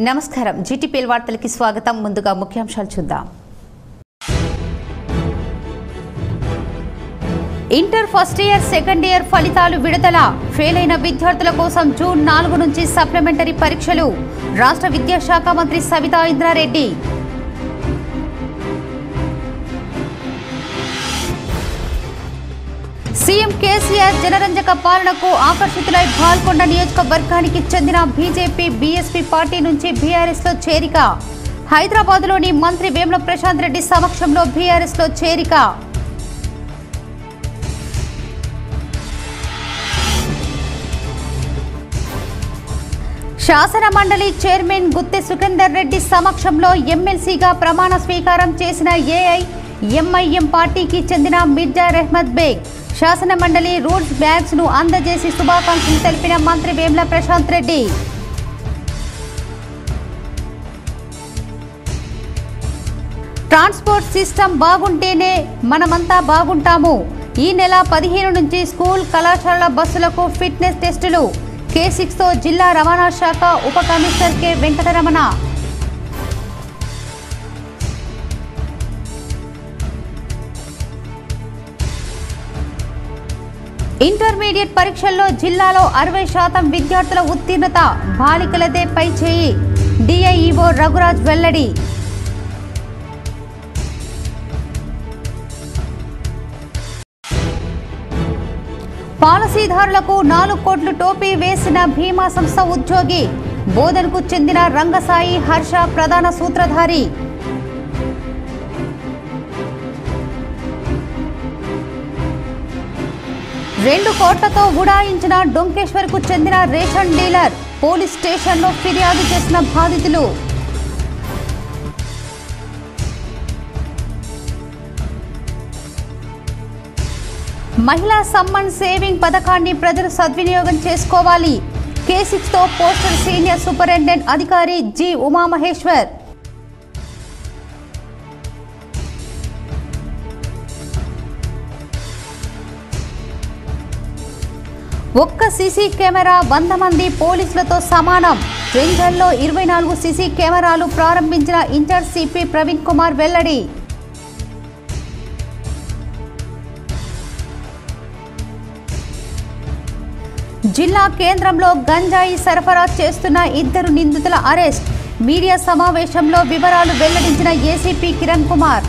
నమస్కారం జీటీపీఎల్ వార్తలకి స్వాగతం ముందుగా ముఖ్యాంశాలు చూద్దాం inter first year second year ఫలితాలు విడుదల ఫెయిల్ అయిన విద్యార్థుల కోసం జూన్ నాలుగు నుంచి సప్లిమెంటరీ పరీక్షలు రాష్ట్ర విద్యాశాఖ మంత్రి సవితా ఇంద్రారెడ్డి సీఎం కేసీఆర్ జనరంజక పాలనకు ఆకర్షితులై పాల్గొండ నియోజకవర్గానికి చెందిన బీజేపీ బీఎస్పీ పార్టీ నుంచి బీఆర్ఎస్ లో చేరిక హైదరాబాద్లోని మంత్రి వేముల ప్రశాంత్ రెడ్డి సమక్షంలో బీఆర్ఎస్ లో చేరిక శాసన మండలి చైర్మన్ గుత్తె సుఖేందర్ రెడ్డి సమక్షంలో ఎమ్మెల్సీగా ప్రమాణ స్వీకారం చేసిన ఏఐ ఎంఐఎం పార్టీకి చెందిన మిర్జా రెహ్మద్ బేగ్ శాసన మండలి రూల్స్ బ్యాగ్స్ ను అందజేసి శుభాకాంక్షలు తెలిపిన మంత్రి వేముల ప్రశాంత్ రెడ్డి ట్రాన్స్పోర్ట్ సిస్టమ్ బాగుంటేనే మనమంతా బాగుంటాము ఈ నెల పదిహేను నుంచి స్కూల్ కళాశాలల బస్సులకు ఫిట్నెస్ టెస్టులు కే సిక్స్తో జిల్లా రవాణా శాఖ ఉప కమిషనర్ కె వెంకటరమణ ఇంటర్మీడియట్ పరీక్షల్లో జిల్లాలో అరవై శాతం విద్యార్థుల ఉత్తీర్ణత బాలికలదే పై చేయి డిఐఈఓ రఘురాజ్ వెల్లడి పాలసీదారులకు నాలుగు కోట్లు టోపీ వేసిన భీమా సంస్థ ఉద్యోగి బోధనకు చెందిన రంగసాయి హర్ష ప్రధాన సూత్రధారి రెండు కోట్లతో ఉడాయించిన డొంకేశ్వర్కు చెందిన రేషన్ డీలర్ పోలీస్ స్టేషన్లో ఫిర్యాదు చేసిన బాధితులు మహిళా సమ్మన్ సేవింగ్ పథకాన్ని ప్రజలు సద్వినియోగం చేసుకోవాలి కే సిక్స్తో పోస్టల్ సీనియర్ సూపరింటెండెంట్ అధికారి జి ఉమామహేశ్వర్ ఒక్క సీసీ కెమెరా వంద మంది పోలీసులతో సమానం రెంజల్లో ఇరవై నాలుగు సీసీ కెమెరాలు ప్రారంభించిన ఇన్ఛార్జ్ సిపి ప్రవీణ్ కుమార్ వెల్లడి జిల్లా కేంద్రంలో గంజాయి సరఫరా చేస్తున్న ఇద్దరు నిందితుల అరెస్ట్ మీడియా సమావేశంలో వివరాలు వెల్లడించిన ACP Kiran Kumar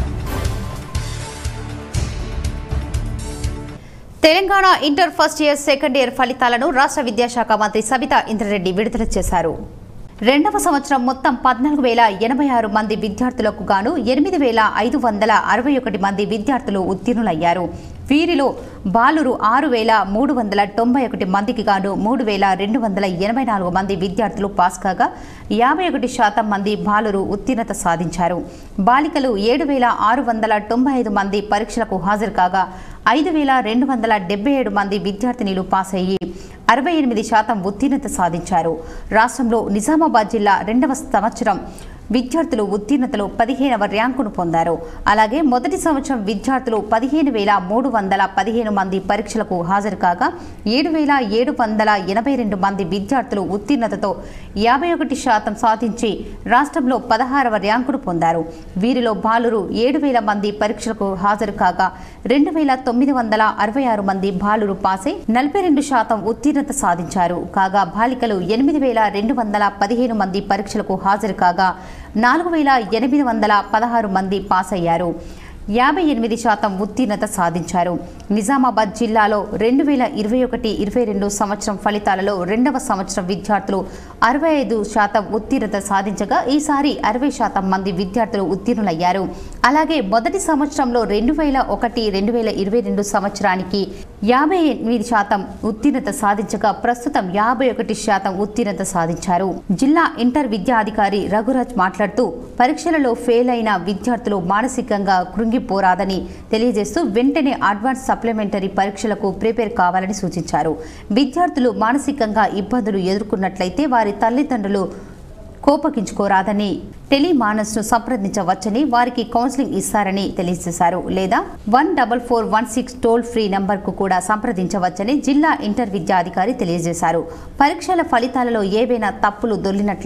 Telangana inter first year second year ఫలితాలను రాష్ట్ర విద్యాశాఖ మంత్రి సబితా ఇంద్రారెడ్డి విడుదల చేశారు రెండవ సంవత్సరం మొత్తం పద్నాలుగు వేల ఎనభై ఆరు మంది విద్యార్థులకు గాను ఎనిమిది వేల ఐదు వందల అరవై ఒకటి మంది విద్యార్థులు ఉత్తీర్ణులయ్యారు వీరిలో బాలురు ఆరు వేల మూడు వందల తొంభై ఒకటి మందికి గాను మూడు వేల రెండు వందల ఎనభై నాలుగు మంది విద్యార్థులు పాస్ కాగా యాభై ఒకటి శాతం మంది బాలురు ఉత్తీర్ణత సాధించారు బాలికలు ఏడు వేల ఆరు వందల తొంభై ఐదు మంది పరీక్షలకు హాజరు కాగా ఐదు వేల రెండు వందల డెబ్బై ఏడు మంది విద్యార్థినిలు పాస్ అయ్యి అరవై ఎనిమిది శాతం ఉత్తీర్ణత సాధించారు రాష్ట్రంలో నిజామాబాద్ జిల్లా రెండవ సంవత్సరం విద్యార్థులు ఉత్తీర్ణతలో పదిహేనవ ర్యాంకును పొందారు అలాగే మొదటి సంవత్సరం విద్యార్థులు పదిహేను వేల మూడు వందల పదిహేను మంది పరీక్షలకు హాజరు కాగా ఏడు వేల ఏడు వందల ఎనభై రెండు మంది విద్యార్థులు ఉత్తీర్ణతతో యాభై ఒకటి శాతం సాధించి రాష్ట్రంలో పదహారవ ర్యాంకును పొందారు వీరిలో బాలురు ఏడు వేల మంది పరీక్షలకు హాజరు కాగా రెండు వేల తొమ్మిది వందల అరవై ఆరు మంది బాలురు పాసై నలభై రెండు శాతం ఉత్తీర్ణత సాధించారు కాగా బాలికలు ఎనిమిది వేల రెండు వందల పదిహేను మంది పరీక్షలకు హాజరు కాగా నాలుగు వేల ఎనిమిది వందల పదహారు మంది పాస్ అయ్యారు యాభై ఎనిమిది శాతం ఉత్తీర్ణత సాధించారు నిజామాబాద్ జిల్లాలో రెండు వేల ఇరవై ఒకటి ఇరవై రెండు సంవత్సరం ఫలితాలలో రెండవ సంవత్సరం విద్యార్థులు అరవై ఐదు శాతం ఉత్తీర్ణత సాధించగా ఈసారి అరవై శాతం మంది విద్యార్థులు ఉత్తీర్ణులయ్యారు అలాగే మొదటి సంవత్సరంలో రెండు వేల ఒకటి రెండు వేల ఇరవై రెండు సంవత్సరానికి యాభై ఎనిమిది శాతం ఉత్తీర్ణత సాధించగా ప్రస్తుతం యాభై ఒకటి శాతం ఉత్తీర్ణత సాధించారు జిల్లా ఇంటర్ విద్యాధికారి రఘురాజ్ మాట్లాడుతూ పరీక్షలలో ఫెయిల్ అయిన విద్యార్థులు మానసికంగా కృంగిపోరాదని తెలియజేస్తూ వెంటనే అడ్వాన్స్ సప్లిమెంటరీ పరీక్షలకు ప్రిపేర్ కావాలని సూచించారు విద్యార్థులు మానసికంగా ఇబ్బందులు ఎదుర్కొన్నట్లయితే వారి తల్లిదండ్రులు కోపగించుకోరాదని టెలిమానస్ ను సంప్రదించవచ్చని వారికి కౌన్సిలింగ్ ఇస్తారని తెలియజేశారు లేదా one double four one six toll free number కు కూడా సంప్రదించవచ్చని జిల్లా ఇంటర్ విద్యాధికారి తెలియజేశారు పరీక్షల ఫలితాలలో ఏవైనా తప్పులు దొర్లినట్లయితే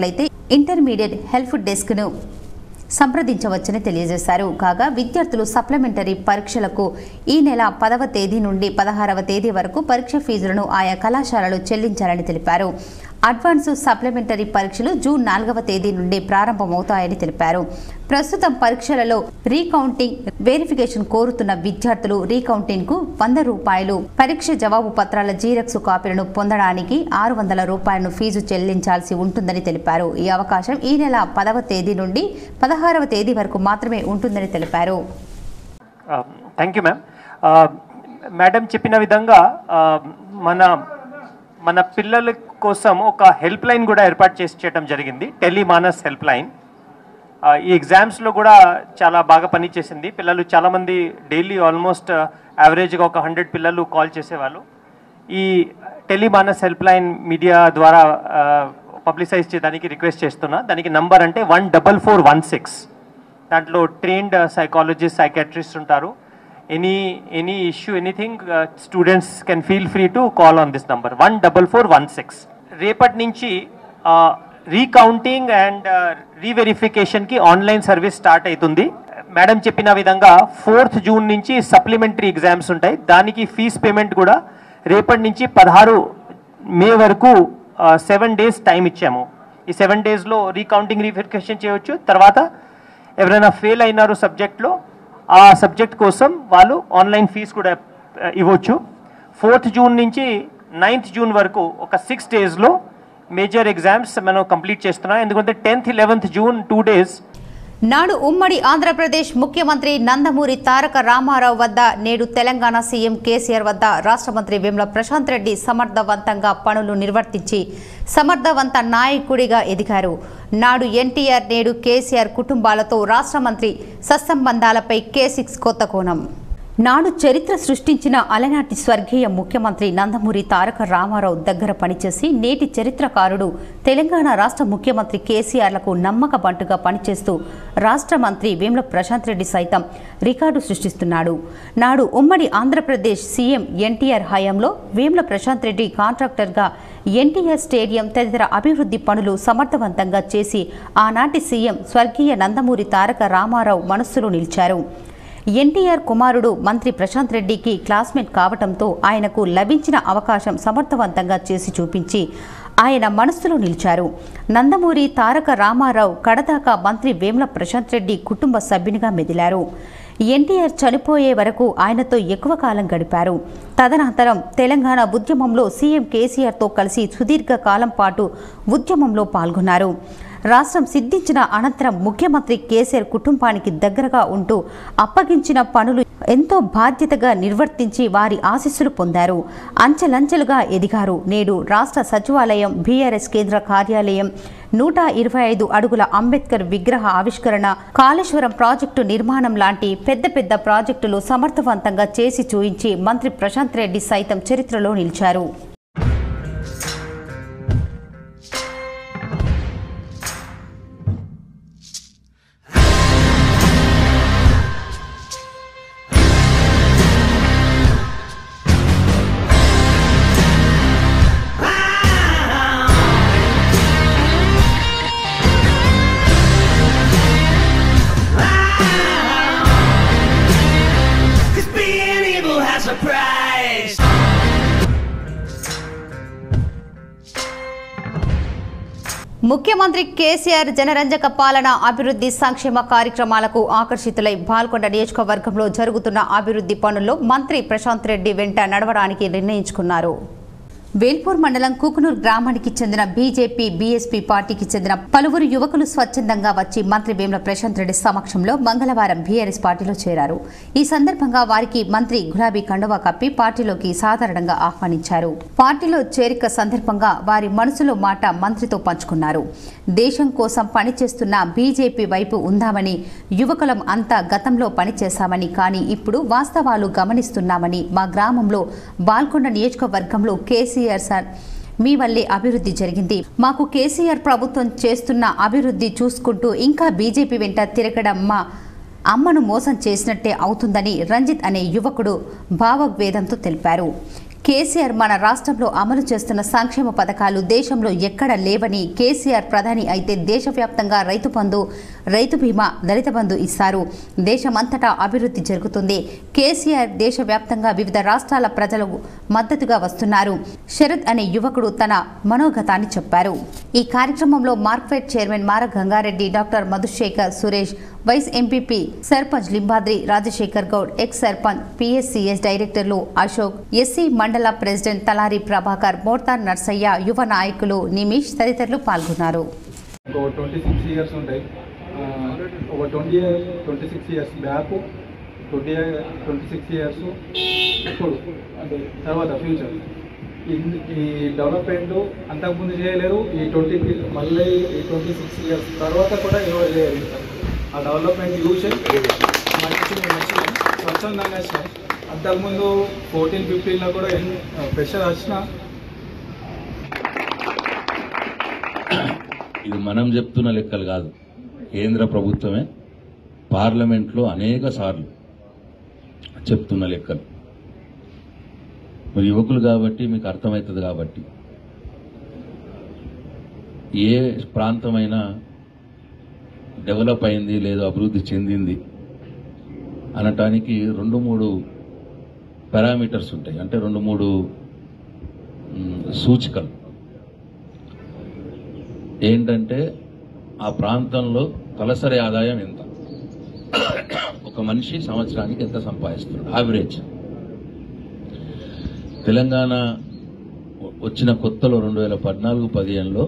ఇంటర్మీడియట్ హెల్ప్ డెస్క్ను సంప్రదించవచ్చని తెలియజేశారు కాగా విద్యార్థులు సప్లిమెంటరీ పరీక్షలకు ఈ నెల పదవ తేదీ నుండి పదహారవ తేదీ వరకు పరీక్ష ఫీజులను ఆయా కళాశాలలు చెల్లించాలని తెలిపారు అడ్వాన్స్ సప్లిమెంటరీ పరీక్షలు జూన్ నాలుగవ తేదీ నుండి ప్రారంభమవుతాయని తెలిపారు ప్రస్తుతం పరీక్షలలో రీకౌంటింగ్ వెరిఫికేషన్ కోరుతున్న విద్యార్థులు రీకౌంటింగ్ కు వంద రూపాయలు పరీక్ష జవాబు పత్రాల జీరక్స్ కాపీలను పొందడానికి ఆరు వందల రూపాయలను ఫీజు చెల్లించాల్సి ఉంటుందని తెలిపారు ఈ అవకాశం ఈ నెల పదవ తేదీ నుండి పదహారవ తేదీ వరకు మాత్రమే ఉంటుందని తెలిపారు థ్యాంక్ యూ మ్యామ్ మేడం చెప్పిన విధంగా ఆ, మన మన పిల్లల కోసం ఒక హెల్ప్ లైన్ కూడా ఏర్పాటు చేసి చేయడం జరిగింది టెలిమానస్ హెల్ప్ లైన్ ఆ, ఈ ఎగ్జామ్స్లో కూడా చాలా బాగా పనిచేసింది పిల్లలు చాలామంది డైలీ ఆల్మోస్ట్ యావరేజ్గా ఒక హండ్రెడ్ పిల్లలు కాల్ చేసేవాళ్ళు ఈ టెలిమానస్ హెల్ప్ లైన్ మీడియా ద్వారా పబ్లిసైజ్ చేయడానికి రిక్వెస్ట్ చేస్తున్నా దానికి నంబర్ అంటే one double four one six దాంట్లో ట్రైన్డ్ సైకాలజిస్ట్ సైకాట్రిస్ట్ ఉంటారు any any issue anything students can feel free to call on this number one double four one six రేపటి నుంచి recounting and రీవెరిఫికేషన్కి online service start అవుతుంది madam చెప్పిన విధంగా fourth June నుంచి supplementary exams ఉంటాయి దానికి ఫీజ్ పేమెంట్ కూడా రేపటి నుంచి పదహారు మే వరకు సెవెన్ డేస్ టైం ఇచ్చాము ఈ సెవెన్ డేస్లో రీకౌంటింగ్ రీవెరిఫికేషన్ చేయవచ్చు తర్వాత ఎవరైనా ఫెయిల్ అయినారు సబ్జెక్ట్లో ఆ సబ్జెక్ట్ కోసం వాళ్ళు ఆన్లైన్ ఫీజు కూడా ఆ, ఇవ్వచ్చు ఫోర్త్ జూన్ నుంచి నైన్త్ జూన్ వరకు ఒక సిక్స్ డేస్లో మేజర్ ఎగ్జామ్స్ మనం కంప్లీట్ చేస్తున్నాం ఎందుకంటే tenth eleventh June two days నాడు ఉమ్మడి ఆంధ్రప్రదేశ్ ముఖ్యమంత్రి నందమూరి తారక రామారావు వద్ద నేడు తెలంగాణ సీఎం కేసీఆర్ వద్ద రాష్ట్ర మంత్రి వేముల ప్రశాంత్ రెడ్డి సమర్థవంతంగా పనులు నిర్వర్తించి సమర్థవంత నాయకుడిగా ఎదిగారు నాడు ఎన్టీఆర్ నేడు కేసీఆర్ కుటుంబాలతో రాష్ట్ర మంత్రి సత్సంబంధాలపై కే సిక్స్ కొత్త కోణం నాడు చరిత్ర సృష్టించిన అలనాటి స్వర్గీయ ముఖ్యమంత్రి నందమూరి తారక రామారావు దగ్గర పనిచేసి నేటి చరిత్రకారుడు తెలంగాణ రాష్ట్ర ముఖ్యమంత్రి కేసీఆర్లకు నమ్మక బంటుగా పనిచేస్తూ రాష్ట్ర మంత్రి వేముల ప్రశాంత్ రెడ్డి సైతం రికార్డు సృష్టిస్తున్నాడు నాడు ఉమ్మడి ఆంధ్రప్రదేశ్ సీఎం ఎన్టీఆర్ హయాంలో వేముల ప్రశాంత్ రెడ్డి కాంట్రాక్టర్గా ఎన్టీఆర్ స్టేడియం తదితర అభివృద్ధి పనులు సమర్థవంతంగా చేసి ఆనాటి సీఎం స్వర్గీయ నందమూరి తారక రామారావు మనస్సులో నిలిచారు ఎన్టీఆర్ కుమారుడు మంత్రి ప్రశాంత్ రెడ్డికి క్లాస్మేట్ కావటంతో ఆయనకు లభించిన అవకాశం సమర్థవంతంగా చేసి చూపించి ఆయన మనస్సులో నిలిచారు నందమూరి తారక రామారావు కడదాకా మంత్రి వేముల ప్రశాంత్ రెడ్డి కుటుంబ సభ్యునిగా మెదిలారు ఎన్టీఆర్ చనిపోయే వరకు ఆయనతో ఎక్కువ కాలం గడిపారు తదనంతరం తెలంగాణ ఉద్యమంలో సీఎం కేసీఆర్తో కలిసి సుదీర్ఘ కాలం పాటు ఉద్యమంలో పాల్గొన్నారు రాష్ట్రం సిద్ధించిన అనంతరం ముఖ్యమంత్రి కేసీఆర్ కుటుంబానికి దగ్గరగా ఉంటూ అప్పగించిన పనులు ఎంతో బాధ్యతగా నిర్వర్తించి వారి ఆశీస్సులు పొందారు అంచెలంచెలుగా ఎదిగారు నేడు రాష్ట్ర సచివాలయం బీఆర్ఎస్ కేంద్ర కార్యాలయం నూట ఇరవై ఐదు అడుగుల అంబేద్కర్ విగ్రహ ఆవిష్కరణ కాళేశ్వరం ప్రాజెక్టు నిర్మాణం లాంటి పెద్ద పెద్ద ప్రాజెక్టులు సమర్థవంతంగా చేసి చూయించి మంత్రి ప్రశాంత్ రెడ్డి సైతం చరిత్రలో నిలిచారు Cause being evil has a price. ముఖ్యమంత్రి కేసీఆర్ జనరంజక పాలన అభివృద్ధి సంక్షేమ కార్యక్రమాలకు ఆకర్షితులై బాల్కొండ నియోజకవర్గంలో జరుగుతున్న అభివృద్ధి పనుల్లో మంత్రి ప్రశాంత్ రెడ్డి వెంట నడవడానికి నిర్ణయించుకున్నారు వేల్పూర్ మండలం కుకునూర్ గ్రామానికి చెందిన బీజేపీ బీఎస్పీ పార్టీకి చెందిన పలువురు యువకులు స్వచ్ఛందంగా వచ్చి మంత్రి వేముల ప్రశాంత్ రెడ్డి సమక్షంలో మంగళవారం బీఆర్ఎస్ పార్టీలో చేరారు ఈ సందర్భంగా వారికి మంత్రి గులాబీ కండువా కప్పి పార్టీలోకి సాధారణంగా ఆహ్వానించారు పార్టీలో చేరిక సందర్భంగా వారి మనసులో మాట మంత్రితో పంచుకున్నారు దేశం కోసం పనిచేస్తున్న బీజేపీ వైపు ఉందామని యువకులం అంతా గతంలో పనిచేశామని కానీ ఇప్పుడు వాస్తవాలు గమనిస్తున్నామని మా గ్రామంలో బాల్కొండ నియోజకవర్గంలో కేసీఆర్ సార్ మీ వల్లే అభివృద్ధి జరిగింది మాకు కేసీఆర్ ప్రభుత్వం చేస్తున్న అభివృద్ధి చూసుకుంటూ ఇంకా బీజేపీ వెంట తిరగడం మా అమ్మను మోసం చేసినట్టే అవుతుందని రంజిత్ అనే యువకుడు భావోద్వేదంతో తెలిపారు కేసీఆర్ మన రాష్ట్రంలో అమలు చేస్తున్న సంక్షేమ పథకాలు దేశంలో ఎక్కడ లేవని కేసీఆర్ ప్రధాని అయితే దేశవ్యాప్తంగా రైతు బంధు రైతు బీమా దళిత బంధు ఇస్తారు దేశమంతటా అభివృద్ధి జరుగుతుంది కేసీఆర్ దేశవ్యాప్తంగా వివిధ రాష్ట్రాల ప్రజలకు మద్దతుగా వస్తున్నారు శరత్ అనే యువకుడు తన మనోగతాన్ని చెప్పారు ఈ కార్యక్రమంలో Markfed chairman Mara Ganga Reddy doctor Madhu Shekhar Suresh vice MPP sarpanch Limbadri Rajashekhar Goud ex sarpanch PSCS డైరెక్టర్లు అశోక్ ఎస్సీ మండల ప్రెసిడెంట్ తలారి ప్రభాకర్ మోర్తార్ నర్సయ్య యువ నాయకులు నిమిష్ తదితరులు పాల్గొన్నారు ఒక ట్వంటీ సిక్స్ ఇయర్స్ ఉంటాయి ఆ, ఒక twenty years twenty six years back twenty twenty six years ఇప్పుడు అంటే తర్వాత ఫ్యూచర్ ఈ డెవలప్మెంట్ అంతకుముందు చేయలేరు ఈ ట్వంటీ మళ్ళీ ఈ ట్వంటీ సిక్స్ ఇయర్స్ తర్వాత కూడా ఎవరు చేయలేదు ఆ డెవలప్మెంట్ చూసే మంచి మంచి స్వచ్ఛందంగా వచ్చినాయి అంతకుముందు ఫోర్టీన్ ఫిఫ్టీన్లో కూడా ఎన్ని ప్రెషర్ వచ్చినా ఇది మనం చెప్తున్న లెక్కలు కాదు కేంద్ర ప్రభుత్వమే పార్లమెంట్లో అనేక సార్లు చెప్తున్న లెక్కలు మరి యువకులు కాబట్టి మీకు అర్థమవుతుంది కాబట్టి ఏ ప్రాంతమైనా డెవలప్ అయింది లేదా అభివృద్ధి చెందింది అనటానికి రెండు మూడు పారామీటర్స్ ఉంటాయి అంటే రెండు మూడు మ్, సూచికలు ఏంటంటే ఆ ప్రాంతంలో తలసరి ఆదాయం ఎంత ఒక మనిషి సంవత్సరానికి ఎంత సంపాదిస్తున్నాడు యావరేజ్ తెలంగాణ వచ్చిన కొత్తలో రెండు వేల పద్నాలుగు పదిహేనులో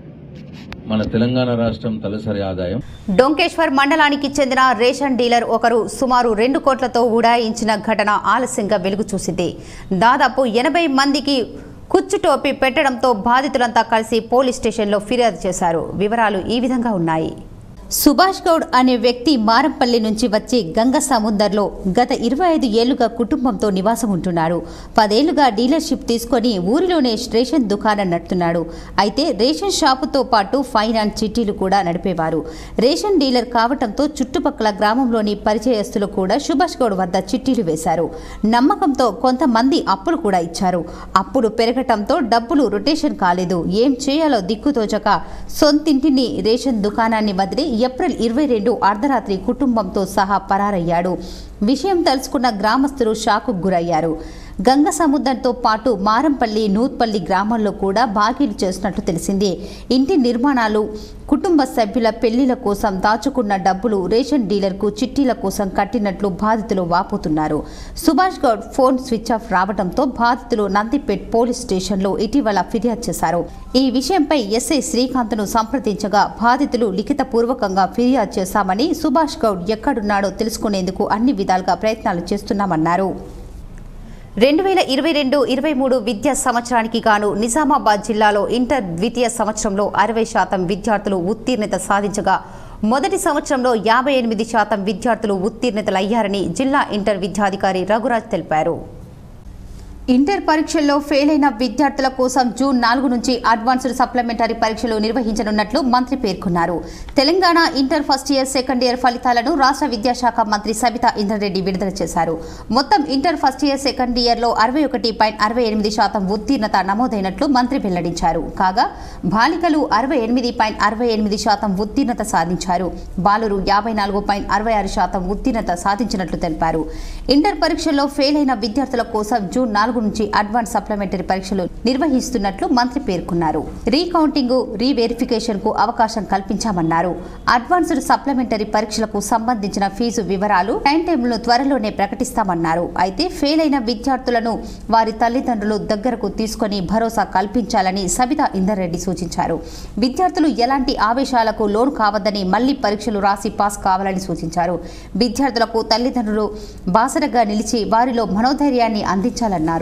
మన తెలంగాణ రాష్ట్రం తలసరి ఆదాయం డొంకేశ్వర్ మండలానికి చెందిన రేషన్ డీలర్ ఒకరు సుమారు రెండు కోట్లతో ఉడాయించిన ఘటన ఆలస్యంగా వెలుగు చూసింది దాదాపు ఎనభై మందికి కుచ్చుటోపి పెట్టడంతో బాధితులంతా కలిసి పోలీస్ స్టేషన్లో ఫిర్యాదు చేశారు వివరాలు ఈ విధంగా ఉన్నాయి సుభాష్ గౌడ్ అనే వ్యక్తి మారంపల్లి నుంచి వచ్చి గంగ సముద్దర్లో గత ఇరవై ఐదు ఏళ్లుగా కుటుంబంతో నివాసం ఉంటున్నాడు పదేళ్లుగా డీలర్షిప్ తీసుకొని ఊరిలోనే రేషన్ దుకాణం నడుపుతున్నాడు అయితే రేషన్ షాపుతో పాటు ఫైనాన్స్ చిట్టీలు కూడా నడిపేవారు రేషన్ డీలర్ కావటంతో చుట్టుపక్కల గ్రామంలోని పరిచయస్తులు కూడా సుభాష్ గౌడ్ వద్ద చిట్టీలు వేశారు నమ్మకంతో కొంతమంది అప్పులు కూడా ఇచ్చారు అప్పుడు పెరగటంతో డబ్బులు రొటేషన్ కాలేదు ఏం చేయాలో దిక్కుతోచక సొంతింటిని రేషన్ దుకాణాన్ని వదిలి ఏప్రిల్ ఇరవై రెండు అర్ధరాత్రి కుటుంబంతో సహా పరారయ్యాడు విషయం తెలుసుకున్న గ్రామస్తులు షాకు గురయ్యారు గంగ సముద్రంతో పాటు మారంపల్లి నూత్పల్లి గ్రామాల్లో కూడా బాకీలు చేసినట్టు తెలిసింది ఇంటి నిర్మాణాలు కుటుంబ సభ్యుల పెళ్లిల కోసం దాచుకున్న డబ్బులు రేషన్ డీలర్కు చిట్టీల కోసం కట్టినట్లు బాధితులు వాపోతున్నారు Subhash Goud phone switch off రావడంతో బాధితులు నందిపేట్ పోలీస్ స్టేషన్లో ఇటీవల ఫిర్యాదు చేశారు ఈ విషయంపై ఎస్ఐ శ్రీకాంత్ను సంప్రదించగా బాధితులు లిఖితపూర్వకంగా ఫిర్యాదు చేశామని సుభాష్ గౌడ్ ఎక్కడున్నాడో తెలుసుకునేందుకు అన్ని విధాలుగా ప్రయత్నాలు చేస్తున్నామన్నారు రెండు వేల ఇరవై రెండు ఇరవై మూడు విద్యా సంవత్సరానికి గాను నిజామాబాద్ జిల్లాలో ఇంటర్ ద్వితీయ సంవత్సరంలో అరవై శాతం విద్యార్థులు ఉత్తీర్ణత సాధించగా మొదటి సంవత్సరంలో యాభై ఎనిమిది శాతం విద్యార్థులు ఉత్తీర్ణతలయ్యారని జిల్లా ఇంటర్ విద్యాధికారి రఘురాజ్ తెలిపారు ఇంటర్ పరీక్షల్లో ఫెయిల్ అయిన విద్యార్థుల కోసం జూన్ నాలుగు నుంచి అడ్వాన్స్డ్ సప్లిమెంటరీ పరీక్షలు నిర్వహించనున్నట్లు మంత్రి పేర్కొన్నారు Telangana inter first year second year ఫలితాలను రాష్ట్ర విద్యాశాఖ మంత్రి సబితా ఇంద్రారెడ్డి విడుదల చేశారు మొత్తం ఇంటర్ ఫస్ట్ ఇయర్ సెకండ్ ఇయర్లో అరవై ఒకటి పాయింట్ అరవై ఎనిమిది శాతం ఉత్తీర్ణత నమోదైనట్లు మంత్రి వెల్లడించారు కాగా బాలికలు అరవై ఎనిమిది పాయింట్ అరవై ఎనిమిది శాతం ఉత్తీర్ణత సాధించారు బాలురు యాభై నాలుగు పాయింట్ అరవై ఆరు శాతం ఉత్తీర్ణత సాధించినట్లు తెలిపారు ఇంటర్ పరీక్షల్లో ఫెయిల్ అయిన విద్యార్థుల కోసం జూన్ నాలుగు నుంచి అడ్వాన్స్ సప్లిమెంటరీ పరీక్షలు నిర్వహిస్తున్నట్లు మంత్రి పేర్కొన్నారు రీకౌంటింగ్ రీవెరిఫికేషన్ కు అవకాశం కల్పించామన్నారు అడ్వాన్స్డ్ సప్లిమెంటరీ పరీక్షలకు సంబంధించిన ఫీజు వివరాలు టైం టేబుల్ను త్వరలోనే ప్రకటిస్తామన్నారు అయితే ఫెయిల్ అయిన విద్యార్థులను వారి తల్లిదండ్రులు దగ్గరకు తీసుకొని భరోసా కల్పించాలని సబితా ఇందర్రెడ్డి సూచించారు విద్యార్థులు ఎలాంటి ఆవేశాలకు లోను కావద్దని మళ్లీ పరీక్షలు రాసి పాస్ కావాలని సూచించారు విద్యార్థులకు తల్లిదండ్రులు బాసరగా నిలిచి వారిలో మనోధైర్యాన్ని అందించాలన్నారు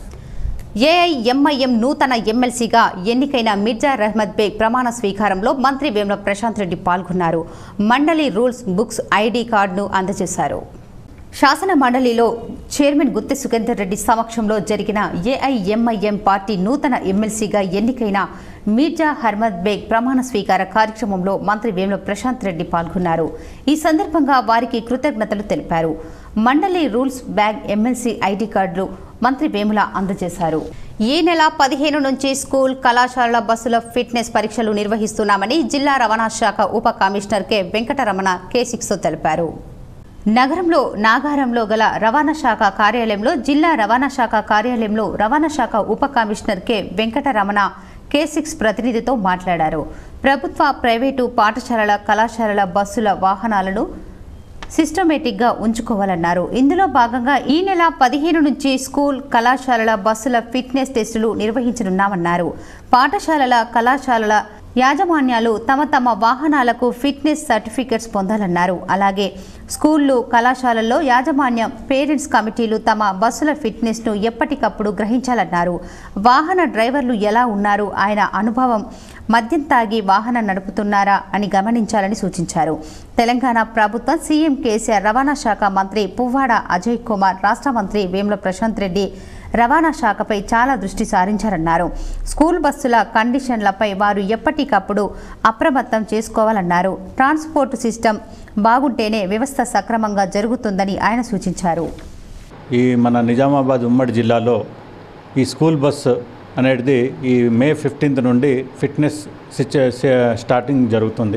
ఏఐఎంఐఎం నూతన ఎమ్మెల్సీగా ఎన్నికైన మిర్జా రహ్మద్ బేగ్ ప్రమాణ స్వీకారంలో మంత్రి వేముల ప్రశాంత్ రెడ్డి పాల్గొన్నారు మండలి రూల్స్ బుక్స్ ఐడి కార్డును అందజేశారు శాసన మండలిలో చైర్మన్ గుత్తె సుఖేందర్ రెడ్డి సమక్షంలో జరిగిన ఏఐఎంఐఎం పార్టీ నూతన ఎమ్మెల్సీగా ఎన్నికైన మీర్జా హర్మద్ బేగ్ ప్రమాణ స్వీకార కార్యక్రమంలో మంత్రి వేముల ప్రశాంత్ రెడ్డి పాల్గొన్నారు ఈ సందర్భంగా వారికి కృతజ్ఞతలు తెలిపారు మండలి రూల్స్ బ్యాగ్ ఎమ్మెల్సీ ఐడి కార్డులు మంత్రి వేముల అందజేశారు ఈ నెల పదిహేను నుంచి స్కూల్ కళాశాలల బస్సుల ఫిట్నెస్ పరీక్షలు నిర్వహిస్తున్నామని జిల్లా రవాణా శాఖ ఉప commissioner K Venkataramana K six తెలిపారు నగరంలో నాగారంలో గల రవాణా శాఖ కార్యాలయంలో జిల్లా రవాణా శాఖ కార్యాలయంలో రవాణా శాఖ ఉప commissioner K Venkataramana K six ప్రతినిధితో మాట్లాడారు ప్రభుత్వ ప్రైవేటు పాఠశాలల కళాశాలల బస్సుల వాహనాలను సిస్టమేటిక్గా ఉంచుకోవాలన్నారు ఇందులో భాగంగా ఈ నెల పదిహేను నుంచి స్కూల్ కళాశాలల బస్సుల ఫిట్నెస్ టెస్టులు నిర్వహించనున్నామన్నారు పాఠశాలల కళాశాలల యాజమాన్యాలు తమ తమ వాహనాలకు ఫిట్నెస్ సర్టిఫికెట్స్ పొందాలన్నారు అలాగే స్కూళ్ళు కళాశాలల్లో యాజమాన్యం పేరెంట్స్ కమిటీలు తమ బస్సుల ఫిట్నెస్ను ఎప్పటికప్పుడు గ్రహించాలన్నారు వాహన డ్రైవర్లు ఎలా ఉన్నారు ఆయన అనుభవం మద్యం తాగి వాహనం నడుపుతున్నారా అని గమనించాలని సూచించారు తెలంగాణ ప్రభుత్వం సీఎం కేసీఆర్ రవాణా శాఖ మంత్రి పువ్వాడ అజయ్ కుమార్ రాష్ట్ర మంత్రి వేముల ప్రశాంత్ రెడ్డి రవాణా శాఖపై చాలా దృష్టి సారించారన్నారు స్కూల్ బస్సుల కండిషన్లపై వారు ఎప్పటికప్పుడు అప్రమత్తం చేసుకోవాలన్నారు ట్రాన్స్పోర్ట్ సిస్టమ్ బాగుంటేనే వ్యవస్థ సక్రమంగా జరుగుతుందని ఆయన సూచించారు ఈ మన నిజామాబాద్ ఉమ్మడి జిల్లాలో ఈ స్కూల్ బస్ అనేది ఈ మే ఫిఫ్టీన్త్ నుండి ఫిట్నెస్ సిచ- స- స్టార్టింగ్ జరుగుతుంది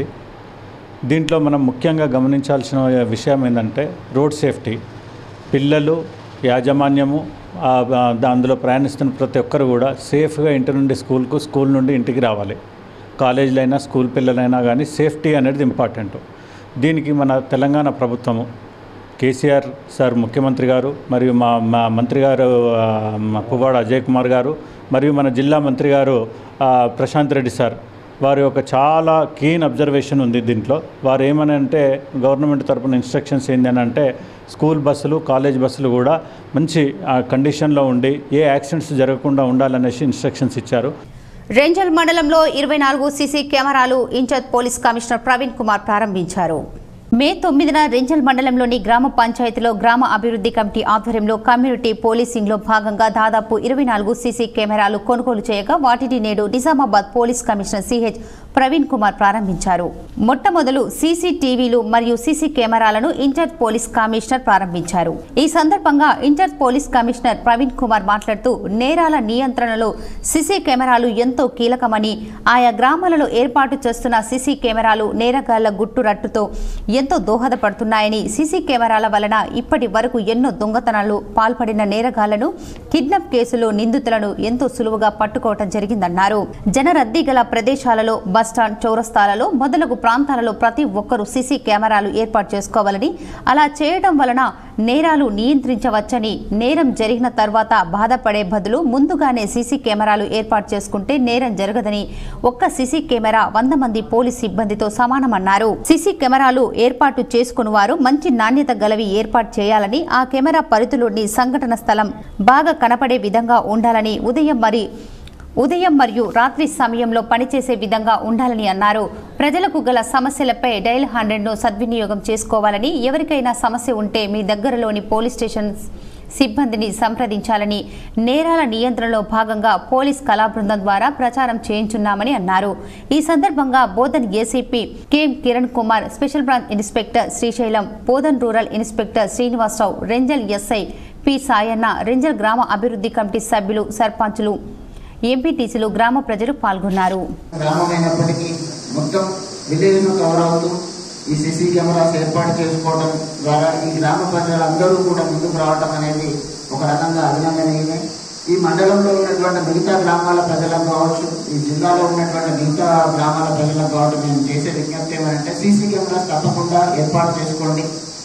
దీంట్లో మనం ముఖ్యంగా గమనించాల్సిన విషయం ఏంటంటే రోడ్ సేఫ్టీ పిల్లలు యాజమాన్యము ఆ, ఆ, దా- అందులో ప్రయాణిస్తున్న ప్రతి ఒక్కరు కూడా సేఫ్గా ఇంటి నుండి స్కూల్కు స్కూల్ నుండి ఇంటికి రావాలి కాలేజీలో అయినా స్కూల్ పిల్లలైనా కానీ సేఫ్టీ అనేది ఇంపార్టెంట్ దీనికి మన తెలంగాణ ప్రభుత్వము కేసీఆర్ సార్ ముఖ్యమంత్రి గారు మరియు మా మా మంత్రి గారు ఆ, మా పువ్వాడ అజయ్ కుమార్ గారు మరియు మన జిల్లా మంత్రి గారు ఆ, ప్రశాంత్ రెడ్డి సార్ వారి యొక్క చాలా కీన్ అబ్జర్వేషన్ ఉంది దీంట్లో వారు ఏమని అంటే గవర్నమెంట్ తరపున ఇన్స్ట్రక్షన్స్ ఏంటి అని అంటే స్కూల్ బస్సులు కాలేజ్ బస్సులు కూడా మంచి ఆ, కండిషన్లో ఉండి ఏ యాక్సిడెంట్స్ జరగకుండా ఉండాలనేసి ఇన్స్ట్రక్షన్స్ ఇచ్చారు రేంజల్ మండలంలో ఇరవై నాలుగు సీసీ కెమెరాలు incharge police commissioner Praveen Kumar ప్రారంభించారు మే తొమ్మిదిన రెంజల్ మండలంలోని గ్రామ పంచాయతీలో గ్రామ అభివృద్ధి కమిటీ ఆధ్వర్యంలో కమ్యూనిటీ పోలీసింగ్లో భాగంగా దాదాపు ఇరవై నాలుగు సీసీ కెమెరాలు కొనుగోలు చేయగా వాటిని నేడు Nizamabad police commissioner CH Praveen Kumar ప్రారంభించారు మొట్టమొదలు సీసీటీవీలు మరియు సీసీ కెమెరాలను ఇన్ఛార్జ్ పోలీస్ కమిషనర్ ప్రారంభించారు ఈ సందర్భంగా incharge police commissioner Praveen Kumar మాట్లాడుతూ నేరాల నియంత్రణలో సీసీ కెమెరాలు ఎంతో కీలకమని ఆయా గ్రామాలలో ఏర్పాటు చేస్తున్న సీసీ కెమెరాలు నేరగాళ్ల గుట్టు రట్టుతో ఎంతో దోహదపడుతున్నాయని సీసీ కెమెరాల వలన ఇప్పటి వరకు ఎన్నో దొంగతనాలు పాల్పడిన నేరగాళ్లను కిడ్నాప్ కేసులో నిందితులను ఎంతో సులువుగా పట్టుకోవటం జరిగిందన్నారు జనరద్దీ గల ప్రదేశాలలో బస్టాండ్ చౌరస్తాలలో మొదలగు ప్రాంతాలలో ప్రతి ఒక్కరూ సీసీ కెమెరాలు ఏర్పాటు చేసుకోవాలని అలా చేయడం వలన నేరాలు నియంత్రించవచ్చని నేరం జరిగిన తర్వాత బాధపడే బదులు ముందుగానే సీసీ కెమెరాలు ఏర్పాటు చేసుకుంటే నేరం జరగదని ఒక్క సీసీ కెమెరా వంద మంది పోలీస్ సిబ్బందితో సమానమన్నారు సీసీ కెమెరాలు ఏర్పాటు చేసుకుని వారు మంచి నాణ్యత గలవి ఏర్పాటు చేయాలని ఆ కెమెరా పరిధిలోని సంఘటన స్థలం బాగా కనపడే విధంగా ఉండాలని ఉదయం మరి ఉదయం మరియు రాత్రి సమయంలో పనిచేసే విధంగా ఉండాలని అన్నారు ప్రజలకు గల సమస్యలపై డైల్ హండ్రెడ్ను సద్వినియోగం చేసుకోవాలని ఎవరికైనా సమస్య ఉంటే మీ దగ్గరలోని పోలీస్ స్టేషన్ సిబ్బందిని సంప్రదించాలని నేరాల నియంత్రణలో భాగంగా పోలీస్ కళా బృందం ద్వారా ప్రచారం చేయించున్నామని అన్నారు ఈ సందర్భంగా Bodhan ACP KM Kiran Kumar special branch inspector Srisailam Bodhan rural inspector Srinivasa Rao Renjal SI P Sayanna Renjal గ్రామ అభివృద్ధి కమిటీ సభ్యులు సర్పంచులు ఎంపీటీసీలు గ్రామ ప్రజలు పాల్గొన్నారు గ్రామం అయినప్పటికీ మొత్తం విలేజ్ను కవర్ అవుతూ ఈ సీసీ కెమెరాస్ ఏర్పాటు చేసుకోవడం ద్వారా ఈ గ్రామ ప్రజలందరూ కూడా ముందుకు రావడం అనేది ఒక రకంగా అభినందనీయమే ఈ మండలంలో ఉన్నటువంటి మిగతా గ్రామాల ప్రజలకు కావచ్చు ఈ జిల్లాలో ఉన్నటువంటి మిగతా గ్రామాల ప్రజలకు కావచ్చు మేము చేసే విజ్ఞప్తి ఏమంటే సీసీ కెమెరాస్ తప్పకుండా ఏర్పాటు చేసుకోండి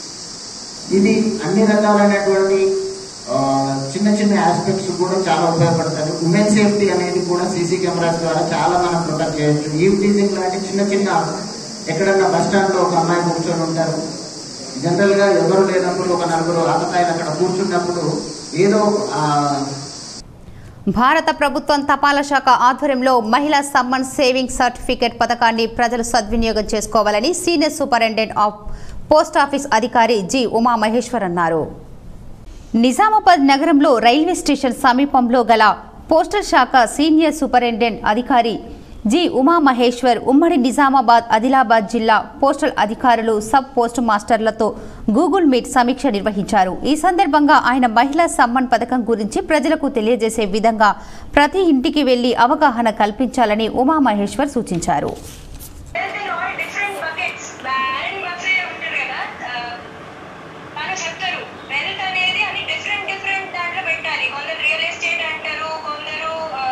ఇది అన్ని రకాలైనటువంటి ఆ, చిన్న చిన్న ఆస్పెక్ట్స్ కూడా చాలా ఉపయోగపడతాయి ఉమెన్ సేఫ్టీ అనేది కూడా సీసీ కెమెరాస్ ద్వారా చాలా మనం ప్రొటెక్ట్ చేయొచ్చు ఈవ్ టీజింగ్ లాంటి చిన్న చిన్న ఎక్కడన్నా బస్ స్టాండ్ లో ఒక అమ్మాయి కూర్చొని ఉంటారు జనరల్ గా ఎవరు లేనప్పుడు ఒక నలుగురు ఆకతాయిలు అక్కడ కూర్చున్నప్పుడు ఏదో ఆ, భారత ప్రభుత్వం తపాలా శాఖ ఆధ్వర్యంలో మహిళా సమ్మన్ సేవింగ్ సర్టిఫికేట్ పథకాన్ని ప్రజలు సద్వినియోగం చేసుకోవాలని senior superintendent of post office అధికారి జి ఉమా మహేశ్వర్ అన్నారు నిజామాబాద్ నగరంలో రైల్వే స్టేషన్ సమీపంలో గల పోస్టల్ శాఖ సీనియర్ సూపరింటెండెంట్ అధికారి జి ఉమామహేశ్వర్ ఉమ్మడి నిజామాబాద్ ఆదిలాబాద్ జిల్లా పోస్టల్ అధికారులు సబ్ పోస్ట్ మాస్టర్లతో గూగుల్ మీట్ సమీక్ష నిర్వహించారు ఈ సందర్భంగా ఆయన మహిళా సమ్మాన్ పథకం గురించి ప్రజలకు తెలియజేసే విధంగా ప్రతి ఇంటికి వెళ్లి అవగాహన కల్పించాలని ఉమామహేశ్వర్ సూచించారు There's been all different buckets. Barren buffet ఉంటారు కదా వాళ్ళు చెప్తారు వెల్త్ అనేది అని డిఫరెంట్ డిఫరెంట్ దాంట్లో పెట్టాలి కొందరు రియల్ ఎస్టేట్ అంటారు కొందరు ఆ,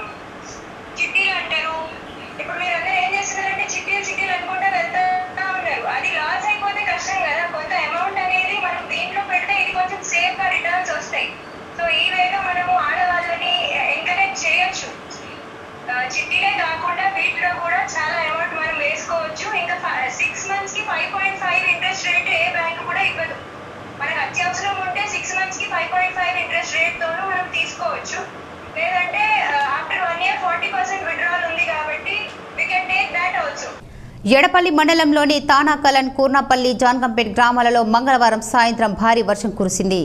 చిట్టీలు అంటారు ఇప్పుడు మీరు అందరూ ఏం చేస్తున్నారంటే చిట్టీలు చిట్టీలు అనుకుంటా వెళ్తా ఉన్నారు అది లాస్ అయిపోతే కష్టం కదా కొంత అమౌంట్ అనేది మనం దీంట్లో పెడితే ఇది కొంచెం సేఫ్ గా రిటర్న్స్ వస్తాయి సో ఈ వేగా మనము ఆడవాళ్ళని ఎంకరేజ్ చేయొచ్చు ఆ, చిట్టీలే కాకుండా వీటిలో కూడా చాలా అమౌంట్ మనం వేసుకోవచ్చు ఇంకా సిక్స్ మంత్స్ కి five point five interest rate ఏ బ్యాంక్ కూడా ఇవ్వదు మనకు అత్యవసరం ఉంటే సిక్స్ మంత్స్ కి five point five interest rate తోనూ మనం తీసుకోవచ్చు లేదంటే after one year forty percent withdrawal ఉంది కాబట్టి we can take that also Edapally మండలంలోని తానాకలన్ కూర్నపల్లి జాన్కంపేట్ గ్రామాలలో మంగళవారం సాయంత్రం భారీ వర్షం కురిసింది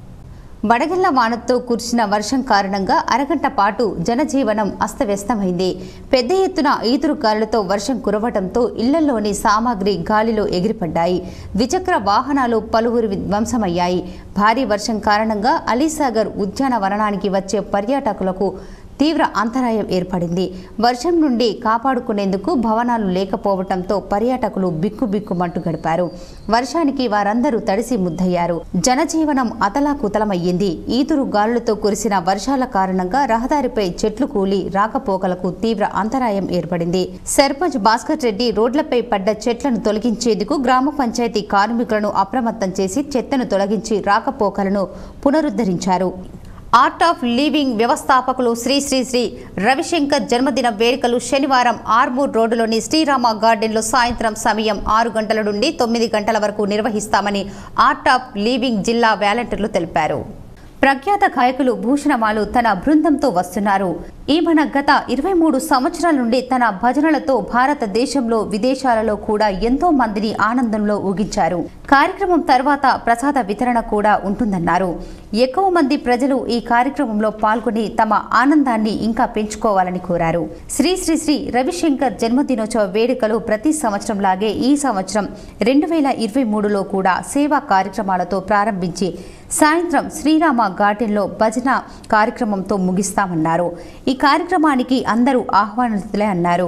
వడగళ్ల వానతో కురిసిన వర్షం కారణంగా అరగంట పాటు జనజీవనం అస్తవ్యస్తమైంది పెద్ద ఎత్తున ఈదురు గాలులతో వర్షం కురవడంతో ఇళ్లలోని సామాగ్రి గాలిలో ఎగిరిపడ్డాయి ద్విచక్ర వాహనాలు పలువురు ధ్వంసమయ్యాయి భారీ వర్షం కారణంగా అలీసాగర్ ఉద్యానవనానికి వచ్చే పర్యాటకులకు తీవ్ర అంతరాయం ఏర్పడింది వర్షం నుండి కాపాడుకునేందుకు భవనాలు లేకపోవడంతో పర్యాటకులు బిక్కుబిక్కుమంటూ గడిపారు వర్షానికి వారందరూ తడిసి ముద్దయ్యారు జనజీవనం అతలాకుతలమయ్యింది ఈదురు గాలులతో కురిసిన వర్షాల కారణంగా రహదారిపై చెట్లు కూలి రాకపోకలకు తీవ్ర అంతరాయం ఏర్పడింది సర్పంచ్ భాస్కర్ రెడ్డి రోడ్లపై పడ్డ చెట్లను తొలగించేందుకు గ్రామ పంచాయతీ కార్మికులను అప్రమత్తం చేసి చెత్తను తొలగించి రాకపోకలను పునరుద్ధరించారు ఆర్ట్ ఆఫ్ లివింగ్ వ్యవస్థాపకులు శ్రీ శ్రీ శ్రీ రవిశంకర్ జన్మదిన వేడుకలు శనివారం ఆర్మూర్ రోడ్డులోని శ్రీరామ గార్డెన్లో సాయంత్రం సమయం ఆరు గంటల నుండి తొమ్మిది గంటల వరకు నిర్వహిస్తామని ఆర్ట్ ఆఫ్ లివింగ్ జిల్లా వాలంటీర్లు తెలిపారు ప్రఖ్యాత గాయకులు భూషణమాలు తన బృందంతో వస్తున్నారు ఈమెన గత ఇరవై మూడు సంవత్సరాల నుండి తన భజనలతో భారతదేశంలో విదేశాలలో కూడా ఎంతో మందిని ఆనందంలో ఊగించారు కార్యక్రమం తర్వాత ప్రసాద వితరణ కూడా ఉంటుందన్నారు ఎక్కువ మంది ప్రజలు ఈ కార్యక్రమంలో పాల్గొని తమ ఆనందాన్ని ఇంకా పెంచుకోవాలని కోరారు శ్రీ శ్రీ శ్రీ రవిశంకర్ జన్మదినోత్సవ వేడుకలు ప్రతి సంవత్సరం లాగే ఈ సంవత్సరం రెండు వేల ఇరవై మూడులో కూడా సేవా కార్యక్రమాలతో ప్రారంభించి సాయంత్రం శ్రీరామ గార్డెన్లో భజన కార్యక్రమంతో ముగిస్తామన్నారు ఈ కార్యక్రమానికి అందరూ ఆహ్వానితులే అన్నారు